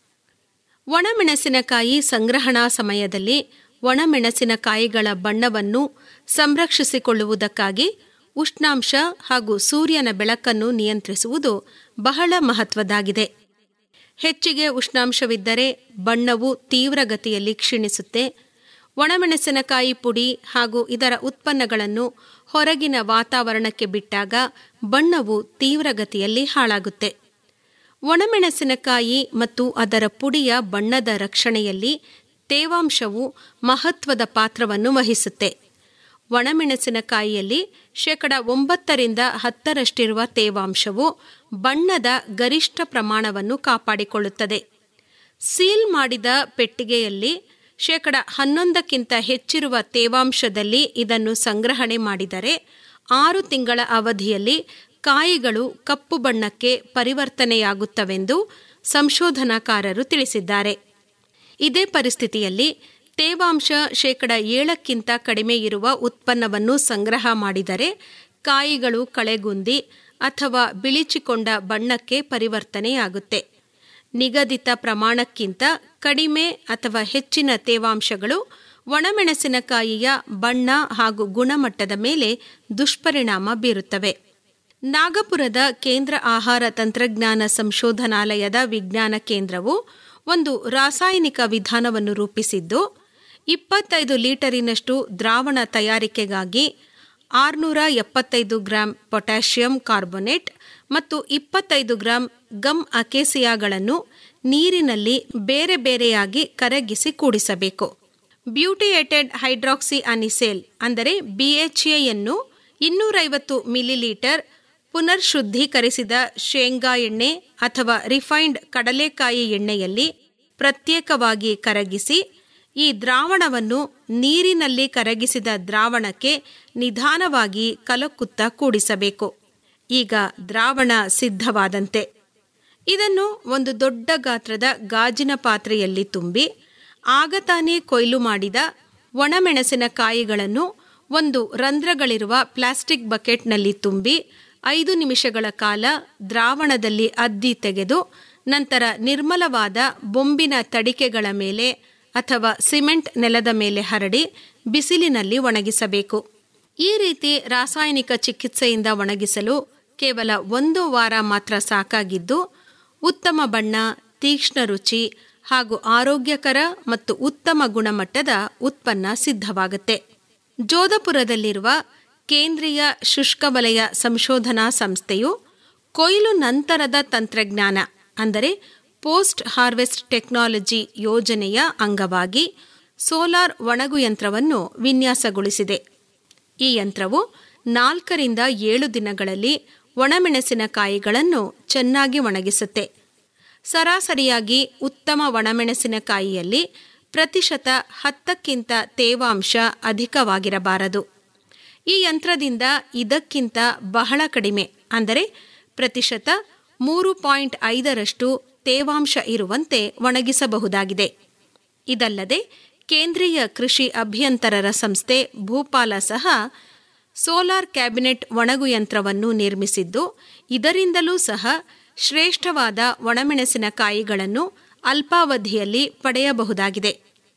Speaker 14: ಒಣಮೆಣಸಿನಕಾಯಿ ಸಂಗ್ರಹಣಾ ಸಮಯದಲ್ಲಿ ಒಣಮೆಣಸಿನಕಾಯಿಗಳ ಬಣ್ಣವನ್ನು ಸಂರಕ್ಷಿಸಿಕೊಳ್ಳುವುದಕ್ಕಾಗಿ ಉಷ್ಣಾಂಶ ಹಾಗೂ ಸೂರ್ಯನ ಬೆಳಕನ್ನು ನಿಯಂತ್ರಿಸುವುದು ಬಹಳ ಮಹತ್ವದಾಗಿದೆ ಹೆಚ್ಚಿಗೆ ಉಷ್ಣಾಂಶವಿದ್ದರೆ ಬಣ್ಣವು ತೀವ್ರಗತಿಯಲ್ಲಿ ಕ್ಷೀಣಿಸುತ್ತೆ ಒಣಮೆಣಸಿನಕಾಯಿ ಪುಡಿ ಹಾಗೂ ಇದರ ಉತ್ಪನ್ನಗಳನ್ನು ಹೊರಗಿನ ವಾತಾವರಣಕ್ಕೆ ಬಿಟ್ಟಾಗ ಬಣ್ಣವು ತೀವ್ರಗತಿಯಲ್ಲಿ ಹಾಳಾಗುತ್ತೆ ಒಣಮೆಣಸಿನಕಾಯಿ ಮತ್ತು ಅದರ ಪುಡಿಯ ಬಣ್ಣದ ರಕ್ಷಣೆಯಲ್ಲಿ ತೇವಾಂಶವು ಮಹತ್ವದ ಪಾತ್ರವನ್ನು ವಹಿಸುತ್ತೆ ಒಣಮೆಣಸಿನಕಾಯಿಯಲ್ಲಿ ಶೇಕಡ ಒಂಬತ್ತರಿಂದ ಹತ್ತರಷ್ಟಿರುವ ತೇವಾಂಶವು ಬಣ್ಣದ ಗರಿಷ್ಠ ಪ್ರಮಾಣವನ್ನು ಕಾಪಾಡಿಕೊಳ್ಳುತ್ತದೆ ಸೀಲ್ ಮಾಡಿದ ಪೆಟ್ಟಿಗೆಯಲ್ಲಿ ಶೇಕಡ ಹನ್ನೊಂದಕ್ಕಿಂತ ಹೆಚ್ಚಿರುವ ತೇವಾಂಶದಲ್ಲಿ ಇದನ್ನು ಸಂಗ್ರಹಣೆ ಮಾಡಿದರೆ ಆರು ತಿಂಗಳ ಅವಧಿಯಲ್ಲಿ ಕಾಯಿಗಳು ಕಪ್ಪು ಬಣ್ಣಕ್ಕೆ ಪರಿವರ್ತನೆಯಾಗುತ್ತವೆಂದು ಸಂಶೋಧನಾಕಾರರು ತಿಳಿಸಿದ್ದಾರೆ ಇದೇ ಪರಿಸ್ಥಿತಿಯಲ್ಲಿ ತೇವಾಂಶ ಶೇಕಡ ಏಳಕ್ಕಿಂತ ಕಡಿಮೆ ಇರುವ ಉತ್ಪನ್ನವನ್ನು ಸಂಗ್ರಹ ಮಾಡಿದರೆ ಕಾಯಿಗಳು ಕಳೆಗುಂದಿ ಅಥವಾ ಬಿಳಿಚಿಕೊಂಡ ಬಣ್ಣಕ್ಕೆ ಪರಿವರ್ತನೆಯಾಗುತ್ತೆ ನಿಗದಿತ ಪ್ರಮಾಣಕ್ಕಿಂತ ಕಡಿಮೆ ಅಥವಾ ಹೆಚ್ಚಿನ ತೇವಾಂಶಗಳು ಒಣಮೆಣಸಿನಕಾಯಿಯ ಬಣ್ಣ ಹಾಗೂ ಗುಣಮಟ್ಟದ ಮೇಲೆ ದುಷ್ಪರಿಣಾಮ ಬೀರುತ್ತವೆ ನಾಗಪುರದ ಕೇಂದ್ರ ಆಹಾರ ತಂತ್ರಜ್ಞಾನ ಸಂಶೋಧನಾಲಯದ ವಿಜ್ಞಾನ ಕೇಂದ್ರವು ಒಂದು ರಾಸಾಯನಿಕ ವಿಧಾನವನ್ನು ರೂಪಿಸಿದ್ದು ಇಪ್ಪತ್ತೈದು ಲೀಟರಿನಷ್ಟು ದ್ರಾವಣ ತಯಾರಿಕೆಗಾಗಿ ಆರುನೂರ ಎಪ್ಪತ್ತೈದು ಗ್ರಾಂ ಪೊಟ್ಯಾಷಿಯಂ ಕಾರ್ಬೊನೇಟ್ ಮತ್ತು ಇಪ್ಪತ್ತೈದು ಗ್ರಾಂ ಗಮ್ ಅಕೇಸಿಯಾಗಳನ್ನು ನೀರಿನಲ್ಲಿ ಬೇರೆ ಬೇರೆಯಾಗಿ ಕರಗಿಸಿ ಕೂಡಿಸಬೇಕು ಬ್ಯೂಟಿಯೇಟೆಡ್ ಹೈಡ್ರಾಕ್ಸಿ ಅನಿಸೇಲ್ ಅಂದರೆ ಬಿಎಚ್ಎಯನ್ನು ಇನ್ನೂರೈವತ್ತು ಮಿಲಿಲೀಟರ್ ಪುನರ್ ಶುದ್ಧೀಕರಿಸಿದ ಶೇಂಗಾ ಎಣ್ಣೆ ಅಥವಾ ರಿಫೈನ್ಡ್ ಕಡಲೆಕಾಯಿ ಎಣ್ಣೆಯಲ್ಲಿ ಪ್ರತ್ಯೇಕವಾಗಿ ಕರಗಿಸಿ ಈ ದ್ರಾವಣವನ್ನು ನೀರಿನಲ್ಲಿ ಕರಗಿಸಿದ ದ್ರಾವಣಕ್ಕೆ ನಿಧಾನವಾಗಿ ಕಲಕುತ್ತಾ ಕೂಡಿಸಬೇಕು ಈಗ ದ್ರಾವಣ ಸಿದ್ಧವಾದಂತೆ ಇದನ್ನು ಒಂದು ದೊಡ್ಡ ಗಾತ್ರದ ಗಾಜಿನ ಪಾತ್ರೆಯಲ್ಲಿ ತುಂಬಿ ಆಗ ತಾನೇ ಕೊಯ್ಲು ಮಾಡಿದ ಒಣಮೆಣಸಿನಕಾಯಿಗಳನ್ನು ಒಂದು ರಂಧ್ರಗಳಿರುವ ಪ್ಲಾಸ್ಟಿಕ್ ಬಕೆಟ್ನಲ್ಲಿ ತುಂಬಿ ಐದು ನಿಮಿಷಗಳ ಕಾಲ ದ್ರಾವಣದಲ್ಲಿ ಅದ್ದಿ ತೆಗೆದು ನಂತರ ನಿರ್ಮಲವಾದ ಬೊಂಬಿನ ತಡಿಕೆಗಳ ಮೇಲೆ ಅಥವಾ ಸಿಮೆಂಟ್ ನೆಲದ ಮೇಲೆ ಹರಡಿ ಬಿಸಿಲಿನಲ್ಲಿ ಒಣಗಿಸಬೇಕು ಈ ರೀತಿ ರಾಸಾಯನಿಕ ಚಿಕಿತ್ಸೆಯಿಂದ ಒಣಗಿಸಲು ಕೇವಲ ಒಂದು ವಾರ ಮಾತ್ರ ಸಾಕಾಗಿದ್ದು ಉತ್ತಮ ಬಣ್ಣ ತೀಕ್ಷ್ಣ ರುಚಿ ಹಾಗೂ ಆರೋಗ್ಯಕರ ಮತ್ತು ಉತ್ತಮ ಗುಣಮಟ್ಟದ ಉತ್ಪನ್ನ ಸಿದ್ಧವಾಗುತ್ತೆ ಜೋಧಪುರದಲ್ಲಿರುವ ಕೇಂದ್ರೀಯ ಶುಷ್ಕ ವಲಯ ಸಂಶೋಧನಾ ಸಂಸ್ಥೆಯು ಕೊಯ್ಲು ನಂತರದ ತಂತ್ರಜ್ಞಾನ ಅಂದರೆ ಪೋಸ್ಟ್ ಹಾರ್ವೆಸ್ಟ್ ಟೆಕ್ನಾಲಜಿ ಯೋಜನೆಯ ಅಂಗವಾಗಿ ಸೋಲಾರ್ ಒಣಗು ಯಂತ್ರವನ್ನು ವಿನ್ಯಾಸಗೊಳಿಸಿದೆ ಈ ಯಂತ್ರವು ನಾಲ್ಕರಿಂದ ಏಳು ದಿನಗಳಲ್ಲಿ ಒಣಮೆಣಸಿನಕಾಯಿಗಳನ್ನು ಚೆನ್ನಾಗಿ ಒಣಗಿಸುತ್ತೆ ಸರಾಸರಿಯಾಗಿ ಉತ್ತಮ ಒಣಮೆಣಸಿನಕಾಯಿಯಲ್ಲಿ ಪ್ರತಿಶತ ಹತ್ತಕ್ಕಿಂತ ತೇವಾಂಶ ಅಧಿಕವಾಗಿರಬಾರದು ಈ ಯಂತ್ರದಿಂದ ಇದಕ್ಕಿಂತ ಬಹಳ ಕಡಿಮೆ ಅಂದರೆ ಪ್ರತಿಶತ ಮೂರು ಪಾಯಿಂಟ್ ಐದರಷ್ಟು ತೇವಾಂಶ ಇರುವಂತೆ ಒಣಗಿಸಬಹುದಾಗಿದೆ ಇದಲ್ಲದೆ ಕೇಂದ್ರೀಯ ಕೃಷಿ ಅಭಿಯಂತರರ ಸಂಸ್ಥೆ ಭೂಪಾಲ ಸಹ ಸೋಲಾರ್ ಕ್ಯಾಬಿನೆಟ್ ಒಣಗು ಯಂತ್ರವನ್ನು ನಿರ್ಮಿಸಿದ್ದು ಇದರಿಂದಲೂ ಸಹ ಶ್ರೇಷ್ಠವಾದ ಒಣಮೆಣಸಿನಕಾಯಿಗಳನ್ನು ಅಲ್ಪಾವಧಿಯಲ್ಲಿ ಪಡೆಯಬಹುದಾಗಿದೆ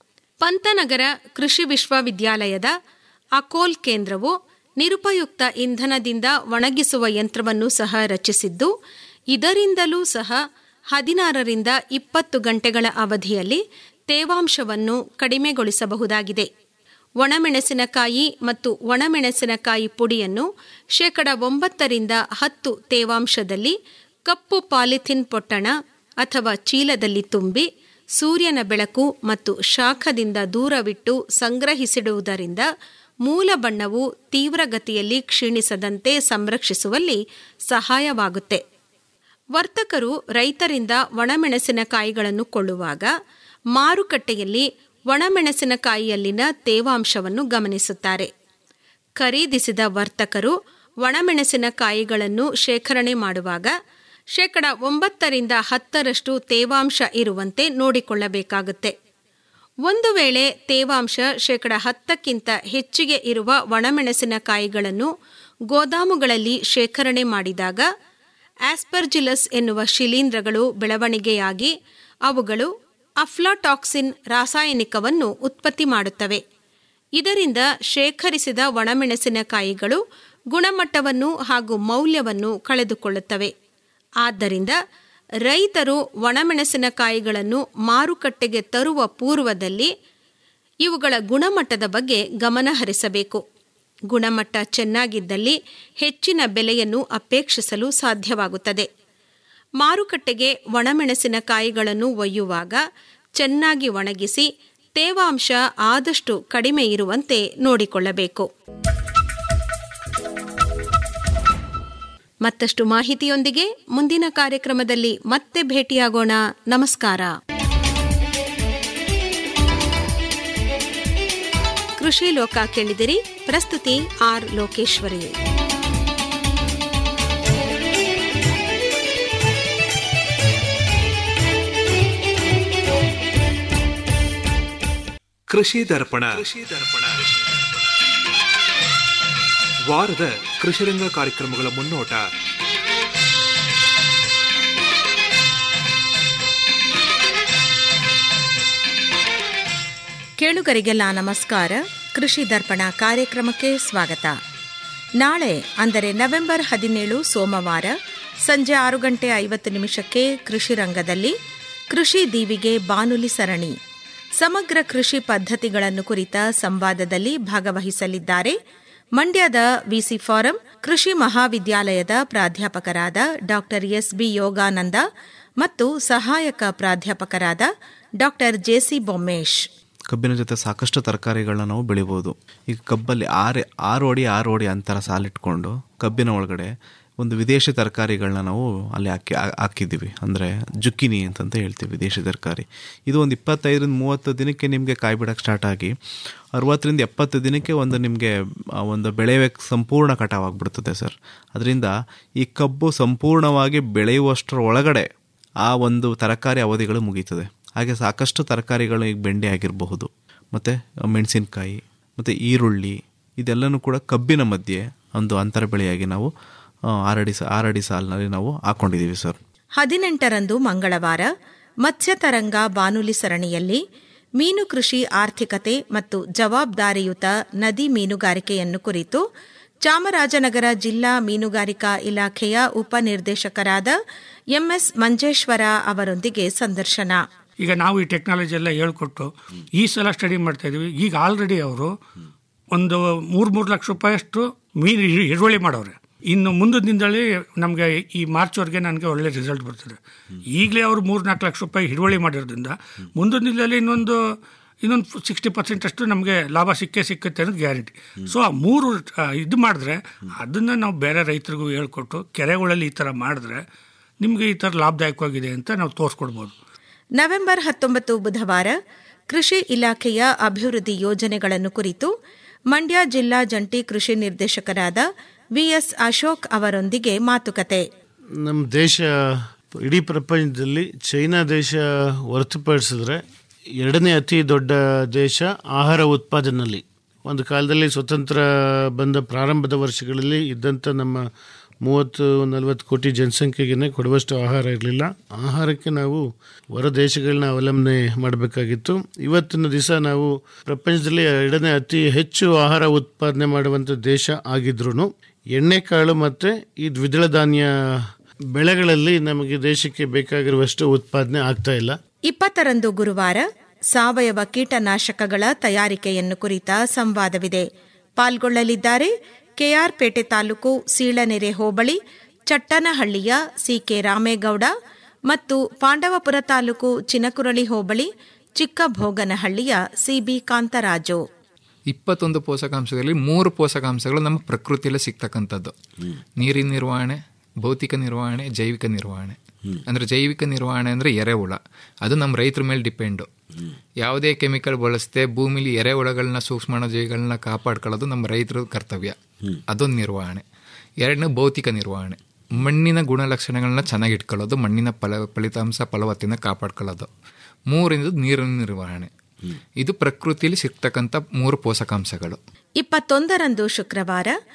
Speaker 14: ಪಂತನಗರ ಕೃಷಿ ವಿಶ್ವವಿದ್ಯಾಲಯದ ಅಕೋಲ್ ಕೇಂದ್ರವು ನಿರುಪಯುಕ್ತ ಇಂಧನದಿಂದ ಒಣಗಿಸುವ ಯಂತ್ರವನ್ನು ಸಹ ರಚಿಸಿದ್ದು ಇದರಿಂದಲೂ ಸಹ ಹದಿನಾರರಿಂದ ಇಪ್ಪತ್ತು ಗಂಟೆಗಳ ಅವಧಿಯಲ್ಲಿ ತೇವಾಂಶವನ್ನು ಕಡಿಮೆಗೊಳಿಸಬಹುದಾಗಿದೆ ಒಣಮೆಣಸಿನಕಾಯಿ ಮತ್ತು ಒಣಮೆಣಸಿನಕಾಯಿ ಪುಡಿಯನ್ನು ಶೇಕಡ ಒಂಬತ್ತರಿಂದ ಹತ್ತು ತೇವಾಂಶದಲ್ಲಿ ಕಪ್ಪು ಪಾಲಿಥಿನ್ ಪೊಟ್ಟಣ ಅಥವಾ ಚೀಲದಲ್ಲಿ ತುಂಬಿ ಸೂರ್ಯನ ಬೆಳಕು ಮತ್ತು ಶಾಖದಿಂದ ದೂರವಿಟ್ಟು ಸಂಗ್ರಹಿಸಿಡುವುದರಿಂದ ಮೂಲ ಬಣ್ಣವು ತೀವ್ರಗತಿಯಲ್ಲಿ ಕ್ಷೀಣಿಸದಂತೆ ಸಂರಕ್ಷಿಸುವಲ್ಲಿ ಸಹಾಯವಾಗುತ್ತೆ ವರ್ತಕರು ರೈತರಿಂದ ಒಣಮೆಣಸಿನಕಾಯಿಗಳನ್ನು ಕೊಳ್ಳುವಾಗ ಮಾರುಕಟ್ಟೆಯಲ್ಲಿ ಒಣಮೆಣಸಿನಕಾಯಿಯಲ್ಲಿನ ತೇವಾಂಶವನ್ನು ಗಮನಿಸುತ್ತಾರೆ ಖರೀದಿಸಿದ ವರ್ತಕರು ಒಣಮೆಣಸಿನಕಾಯಿಗಳನ್ನು ಶೇಖರಣೆ ಮಾಡುವಾಗ ಶೇಕಡ ಒಂಬತ್ತರಿಂದ ಹತ್ತರಷ್ಟು ತೇವಾಂಶ ಇರುವಂತೆ ನೋಡಿಕೊಳ್ಳಬೇಕಾಗುತ್ತೆ ಒಂದು ವೇಳೆ ತೇವಾಂಶ ಶೇಕಡ ಹತ್ತಕ್ಕಿಂತ ಹೆಚ್ಚಿಗೆ ಇರುವ ಒಣಮೆಣಸಿನಕಾಯಿಗಳನ್ನು ಗೋದಾಮುಗಳಲ್ಲಿ ಶೇಖರಣೆ ಮಾಡಿದಾಗ ಆಸ್ಪರ್ಜಿಲಸ್ ಎನ್ನುವ ಶಿಲೀಂಧ್ರಗಳು ಬೆಳವಣಿಗೆಯಾಗಿ ಅವುಗಳು ಅಫ್ಲಾಟಾಕ್ಸಿನ್ ರಾಸಾಯನಿಕವನ್ನು ಉತ್ಪತ್ತಿ ಮಾಡುತ್ತವೆ ಇದರಿಂದ ಶೇಖರಿಸಿದ ಒಣಮೆಣಸಿನಕಾಯಿಗಳು ಗುಣಮಟ್ಟವನ್ನು ಹಾಗೂ ಮೌಲ್ಯವನ್ನು ಕಳೆದುಕೊಳ್ಳುತ್ತವೆ ಆದ್ದರಿಂದ ರೈತರು ಒಣಮೆಣಸಿನಕಾಯಿಗಳನ್ನು ಮಾರುಕಟ್ಟೆಗೆ ತರುವ ಪೂರ್ವದಲ್ಲಿ ಇವುಗಳ ಗುಣಮಟ್ಟದ ಬಗ್ಗೆ ಗಮನ ಹರಿಸಬೇಕು ಗುಣಮಟ್ಟ ಚೆನ್ನಾಗಿದ್ದಲ್ಲಿ ಹೆಚ್ಚಿನ ಬೆಲೆಯನ್ನು ಅಪೇಕ್ಷಿಸಲು ಸಾಧ್ಯವಾಗುತ್ತದೆ ಮಾರುಕಟ್ಟೆಗೆ ಒಣಮೆಣಸಿನಕಾಯಿಗಳನ್ನು ಒಯ್ಯುವಾಗ ಚೆನ್ನಾಗಿ ಒಣಗಿಸಿ ತೇವಾಂಶ ಆದಷ್ಟು ಕಡಿಮೆ ಇರುವಂತೆ ನೋಡಿಕೊಳ್ಳಬೇಕು ಮತ್ತಷ್ಟು ಮಾಹಿತಿಯೊಂದಿಗೆ ಮುಂದಿನ ಕಾರ್ಯಕ್ರಮದಲ್ಲಿ ಮತ್ತೆ ಭೇಟಿಯಾಗೋಣ ನಮಸ್ಕಾರ ಕೃಷಿ ಲೋಕ ಕೇಳಿದಿರಿ ಪ್ರಸ್ತುತಿ ಆರ್ ಲೋಕೇಶ್ವರಿ
Speaker 10: ಕೃಷಿ ದರ್ಪಣ ವಾರದ ಕೃಷಿರಂಗ ಕಾರ್ಯಕ್ರಮಗಳ ಮುನ್ನೋಟ
Speaker 13: ಕೇಳುಗರಿಗೆಲ್ಲ ನಮಸ್ಕಾರ ಕೃಷಿ ದರ್ಪಣ ಕಾರ್ಯಕ್ರಮಕ್ಕೆ ಸ್ವಾಗತ ನಾಳೆ ಅಂದರೆ ನವೆಂಬರ್ ಹದಿನೇಳು ಸೋಮವಾರ ಸಂಜೆ ಆರು ಗಂಟೆ ಐವತ್ತು ನಿಮಿಷಕ್ಕೆ ಕೃಷಿ ರಂಗದಲ್ಲಿ ಕೃಷಿ ದೀವಿಗೆ ಬಾನುಲಿ ಸರಣಿ ಸಮಗ್ರ ಕೃಷಿ ಪದ್ಧತಿಗಳನ್ನು ಕುರಿತ ಸಂವಾದದಲ್ಲಿ ಭಾಗವಹಿಸಲಿದ್ದಾರೆ ಮಂಡ್ಯದ ವಿಸಿ ಫಾರಂ ಕೃಷಿ ಮಹಾವಿದ್ಯಾಲಯದ ಪ್ರಾಧ್ಯಾಪಕರಾದ ಡಾಕ್ಟರ್ ಎಸ್ ಬಿ ಯೋಗಾನಂದ ಮತ್ತು ಸಹಾಯಕ ಪ್ರಾಧ್ಯಾಪಕರಾದ ಡಾಕ್ಟರ್ ಜೆಸಿ ಬೊಮ್ಮೇಶ್
Speaker 15: ಕಬ್ಬಿನ ಜೊತೆ ಸಾಕಷ್ಟು ತರಕಾರಿಗಳನ್ನ ನಾವು ಬೆಳಿಬೋದು ಈಗ ಕಬ್ಬಲ್ಲಿ ಆರು ಆರು ಅಡಿ ಆರು ಅಡಿ ಅಂತರ ಸಾಲಿಟ್ಕೊಂಡು ಕಬ್ಬಿನ ಒಳಗಡೆ ಒಂದು ವಿದೇಶಿ ತರಕಾರಿಗಳನ್ನ ನಾವು ಅಲ್ಲಿ ಹಾಕಿ ಹಾಕಿದ್ದೀವಿ ಅಂದರೆ ಜುಕ್ಕಿನಿ ಅಂತಂತ ಹೇಳ್ತೀವಿ ವಿದೇಶಿ ತರಕಾರಿ ಇದು ಒಂದು ಇಪ್ಪತ್ತೈದರಿಂದ ಮೂವತ್ತು ದಿನಕ್ಕೆ ನಿಮಗೆ ಕಾಯಿ ಬಿಡೋಕ್ಕೆ ಸ್ಟಾರ್ಟ್ ಆಗಿ ಅರವತ್ತರಿಂದ ಎಪ್ಪತ್ತು ದಿನಕ್ಕೆ ಒಂದು ನಿಮಗೆ ಒಂದು ಬೆಳೆಯೋಕ್ಕೆ ಸಂಪೂರ್ಣ ಕಟಾವಾಗ್ಬಿಡ್ತದೆ ಸರ್ ಅದರಿಂದ ಈ ಕಬ್ಬು ಸಂಪೂರ್ಣವಾಗಿ ಬೆಳೆಯುವಷ್ಟರ ಒಳಗಡೆ ಆ ಒಂದು ತರಕಾರಿ ಅವಧಿಗಳು ಮುಗೀತದೆ ಹಾಗೆ ಸಾಕಷ್ಟು ತರಕಾರಿಗಳು ಈಗ ಬೆಂಡೆ ಆಗಿರಬಹುದು ಮತ್ತು ಮೆಣಸಿನಕಾಯಿ ಮತ್ತು ಈರುಳ್ಳಿ ಇದೆಲ್ಲನೂ ಕೂಡ ಕಬ್ಬಿನ ಮಧ್ಯೆ ಒಂದು ಅಂತರ ಬೆಳೆಯಾಗಿ ನಾವು ಆರಡಿ ಆರಡಿ ಸಾಲಿನಲ್ಲಿ ನಾವು ಹಾಕೊಂಡಿದ್ದೀವಿ ಸರ್
Speaker 13: ಹದಿನೆಂಟರಂದು ಮಂಗಳವಾರ ಮತ್ಸ್ಯತರಂಗ ಬಾನುಲಿ ಸರಣಿಯಲ್ಲಿ ಮೀನು ಕೃಷಿ ಆರ್ಥಿಕತೆ ಮತ್ತು ಜವಾಬ್ದಾರಿಯುತ ನದಿ ಮೀನುಗಾರಿಕೆಯನ್ನು ಕುರಿತು ಚಾಮರಾಜನಗರ ಜಿಲ್ಲಾ ಮೀನುಗಾರಿಕಾ ಇಲಾಖೆಯ ಉಪನಿರ್ದೇಶಕರಾದ ಎಂಎಸ್ ಮಂಜೇಶ್ವರ ಅವರೊಂದಿಗೆ ಸಂದರ್ಶನ
Speaker 16: ಈಗ ನಾವು ಈ ಟೆಕ್ನಾಲಜಿ ಎಲ್ಲ ಹೇಳ್ಕೊಟ್ಟು ಈ ಸಲ ಸ್ಟಡಿ ಮಾಡ್ತಾ ಇದೀವಿ ಈಗ ಆಲ್ರೆಡಿ ಅವರು ಒಂದು ಮೂರು ಮೂರು ಲಕ್ಷ ರೂಪಾಯಿಯಷ್ಟು ಮೀನು ಹಿ- ಹಿಡುವಳಿ ಮಾಡವ್ರೆ ಇನ್ನು ಮುಂದಿನ ದಿನದಲ್ಲಿ ನಮಗೆ ಈ ಮಾರ್ಚ್ವರೆಗೆ ನನಗೆ ಒಳ್ಳೆ ರಿಸಲ್ಟ್ ಬರ್ತದೆ ಈಗಲೇ ಅವರು ಮೂರು ನಾಲ್ಕು ಲಕ್ಷ ರೂಪಾಯಿ ಹಿಡುವಳಿ ಮಾಡಿರೋದ್ರಿಂದ ಮುಂದಿನ ದಿನದಲ್ಲಿ ಇನ್ನೊಂದು ಇನ್ನೊಂದು ಸಿಕ್ಸ್ಟಿ ಪರ್ಸೆಂಟ್ ಅಷ್ಟು ನಮಗೆ ಲಾಭ ಸಿಕ್ಕೇ ಸಿಕ್ಕುತ್ತೆ ಅನ್ನೋದು ಗ್ಯಾರಂಟಿ ಸೊ ಆ ಮೂರು ಆ, ಇದು ಮಾಡಿದ್ರೆ ಅದನ್ನು ನಾವು ಬೇರೆ ರೈತರಿಗೂ ಹೇಳ್ಕೊಟ್ಟು ಕೆರೆಗಳಲ್ಲಿ ಈ ಥರ ಮಾಡಿದ್ರೆ ನಿಮಗೆ ಈ ಥರ ಲಾಭದಾಯಕವಾಗಿದೆ ಅಂತ ನಾವು ತೋರಿಸ್ಕೊಡ್ಬೋದು
Speaker 13: ನವೆಂಬರ್ ಹತ್ತೊಂಬತ್ತು ಬುಧವಾರ ಕೃಷಿ ಇಲಾಖೆಯ ಅಭಿವೃದ್ಧಿ ಯೋಜನೆಗಳನ್ನು ಕುರಿತು ಮಂಡ್ಯ ಜಿಲ್ಲಾ ಜಂಟಿ ಕೃಷಿ ನಿರ್ದೇಶಕರಾದ ವಿಎಸ್ ಅಶೋಕ್ ಅವರೊಂದಿಗೆ ಮಾತುಕತೆ
Speaker 17: ನಮ್ಮ ದೇಶ ಇಡೀ ಪ್ರಪಂಚದಲ್ಲಿ ಚೈನಾ ದೇಶ ಹೊರತುಪಡಿಸಿದ್ರೆ ಎರಡನೇ ಅತಿ ದೊಡ್ಡ ದೇಶ ಆಹಾರ ಉತ್ಪಾದನೆಯಲ್ಲಿ ಒಂದು ಕಾಲದಲ್ಲಿ ಸ್ವತಂತ್ರ ಬಂದ ಪ್ರಾರಂಭದ ವರ್ಷಗಳಲ್ಲಿ ಇದ್ದಂಥ ನಮ್ಮ ಮೂವತ್ತು ನಲವತ್ತು ಕೋಟಿ ಜನಸಂಖ್ಯೆಗೆ ಕೊಡುವಷ್ಟು ಆಹಾರ ಇರಲಿಲ್ಲ ಆಹಾರಕ್ಕೆ ನಾವು ಹೊರ ದೇಶಗಳನ್ನ ಅವಲಂಬನೆ ಮಾಡಬೇಕಾಗಿತ್ತು ಇವತ್ತಿನ ದಿವಸ ನಾವು ಪ್ರಪಂಚದಲ್ಲಿ ಎರಡನೇ ಅತಿ ಹೆಚ್ಚು ಆಹಾರ ಉತ್ಪಾದನೆ ಮಾಡುವಂಥ ದೇಶ ಆಗಿದ್ರು ಎಣ್ಣೆಕಾಳು ಮತ್ತು ಈ ದ್ವಿದಳ ಧಾನ್ಯ ಬೆಳೆಗಳಲ್ಲಿ ನಮಗೆ ದೇಶಕ್ಕೆ ಬೇಕಾಗಿರುವಷ್ಟು ಉತ್ಪಾದನೆ ಆಗ್ತಾ ಇಲ್ಲ
Speaker 13: ಇಪ್ಪತ್ತರಂದು ಗುರುವಾರ ಸಾವಯವ ಕೀಟನಾಶಕಗಳ ತಯಾರಿಕೆಯನ್ನು ಕುರಿತ ಸಂವಾದವಿದೆ ಪಾಲ್ಗೊಳ್ಳಲಿದ್ದಾರೆ ಕೆಆರ್ಪೇಟೆ ತಾಲೂಕು ಸೀಳನೆರೆ ಹೋಬಳಿ ಚಟ್ಟನಹಳ್ಳಿಯ ಸಿಕೆ ರಾಮೇಗೌಡ ಮತ್ತು ಪಾಂಡವಪುರ ತಾಲೂಕು ಚಿನಕುರಳಿ ಹೋಬಳಿ ಚಿಕ್ಕಭೋಗನಹಳ್ಳಿಯ ಸಿಬಿ ಕಾಂತರಾಜು
Speaker 18: ಇಪ್ಪತ್ತೊಂದು ಪೋಷಕಾಂಶಗಳಲ್ಲಿ ಮೂರು ಪೋಷಕಾಂಶಗಳು ನಮ್ಮ ಪ್ರಕೃತಿಯಲ್ಲಿ ಸಿಗ್ತಕ್ಕಂಥದ್ದು ನೀರಿನ ನಿರ್ವಹಣೆ ಭೌತಿಕ ನಿರ್ವಹಣೆ ಜೈವಿಕ ನಿರ್ವಹಣೆ ಅಂದ್ರೆ ಜೈವಿಕ ನಿರ್ವಹಣೆ ಅಂದ್ರೆ ಎರೆಹುಳ ಅದು ನಮ್ಮ ರೈತರ ಮೇಲೆ ಡಿಪೆಂಡು ಯಾವುದೇ ಕೆಮಿಕಲ್ ಬಳಸದೆ ಭೂಮಿಲಿ ಎರೆಹುಳಗಳನ್ನ ಸೂಕ್ಷ್ಮಾಣು ಜೀವಿಗಳನ್ನ ಕಾಪಾಡ್ಕೊಳ್ಳೋದು ನಮ್ಮ ರೈತರ ಕರ್ತವ್ಯ ಅದೊಂದು ನಿರ್ವಹಣೆ ಎರಡನೇ ಭೌತಿಕ ನಿರ್ವಹಣೆ ಮಣ್ಣಿನ ಗುಣಲಕ್ಷಣಗಳನ್ನ ಚೆನ್ನಾಗಿ ಇಟ್ಕೊಳ್ಳೋದು ಮಣ್ಣಿನ ಫಲ ಫಲಿತಾಂಶ ಫಲವತ್ತಿನ ಕಾಪಾಡ್ಕೊಳ್ಳೋದು ಮೂರಿಂದ ನೀರಿನ ನಿರ್ವಹಣೆ ಇದು ಪ್ರಕೃತಿಯಲ್ಲಿ ಸಿಗ್ತಕ್ಕಂಥ ಮೂರು ಪೋಷಕಾಂಶಗಳು
Speaker 13: ಇಪ್ಪತ್ತೊಂದರಂದು ಶುಕ್ರವಾರ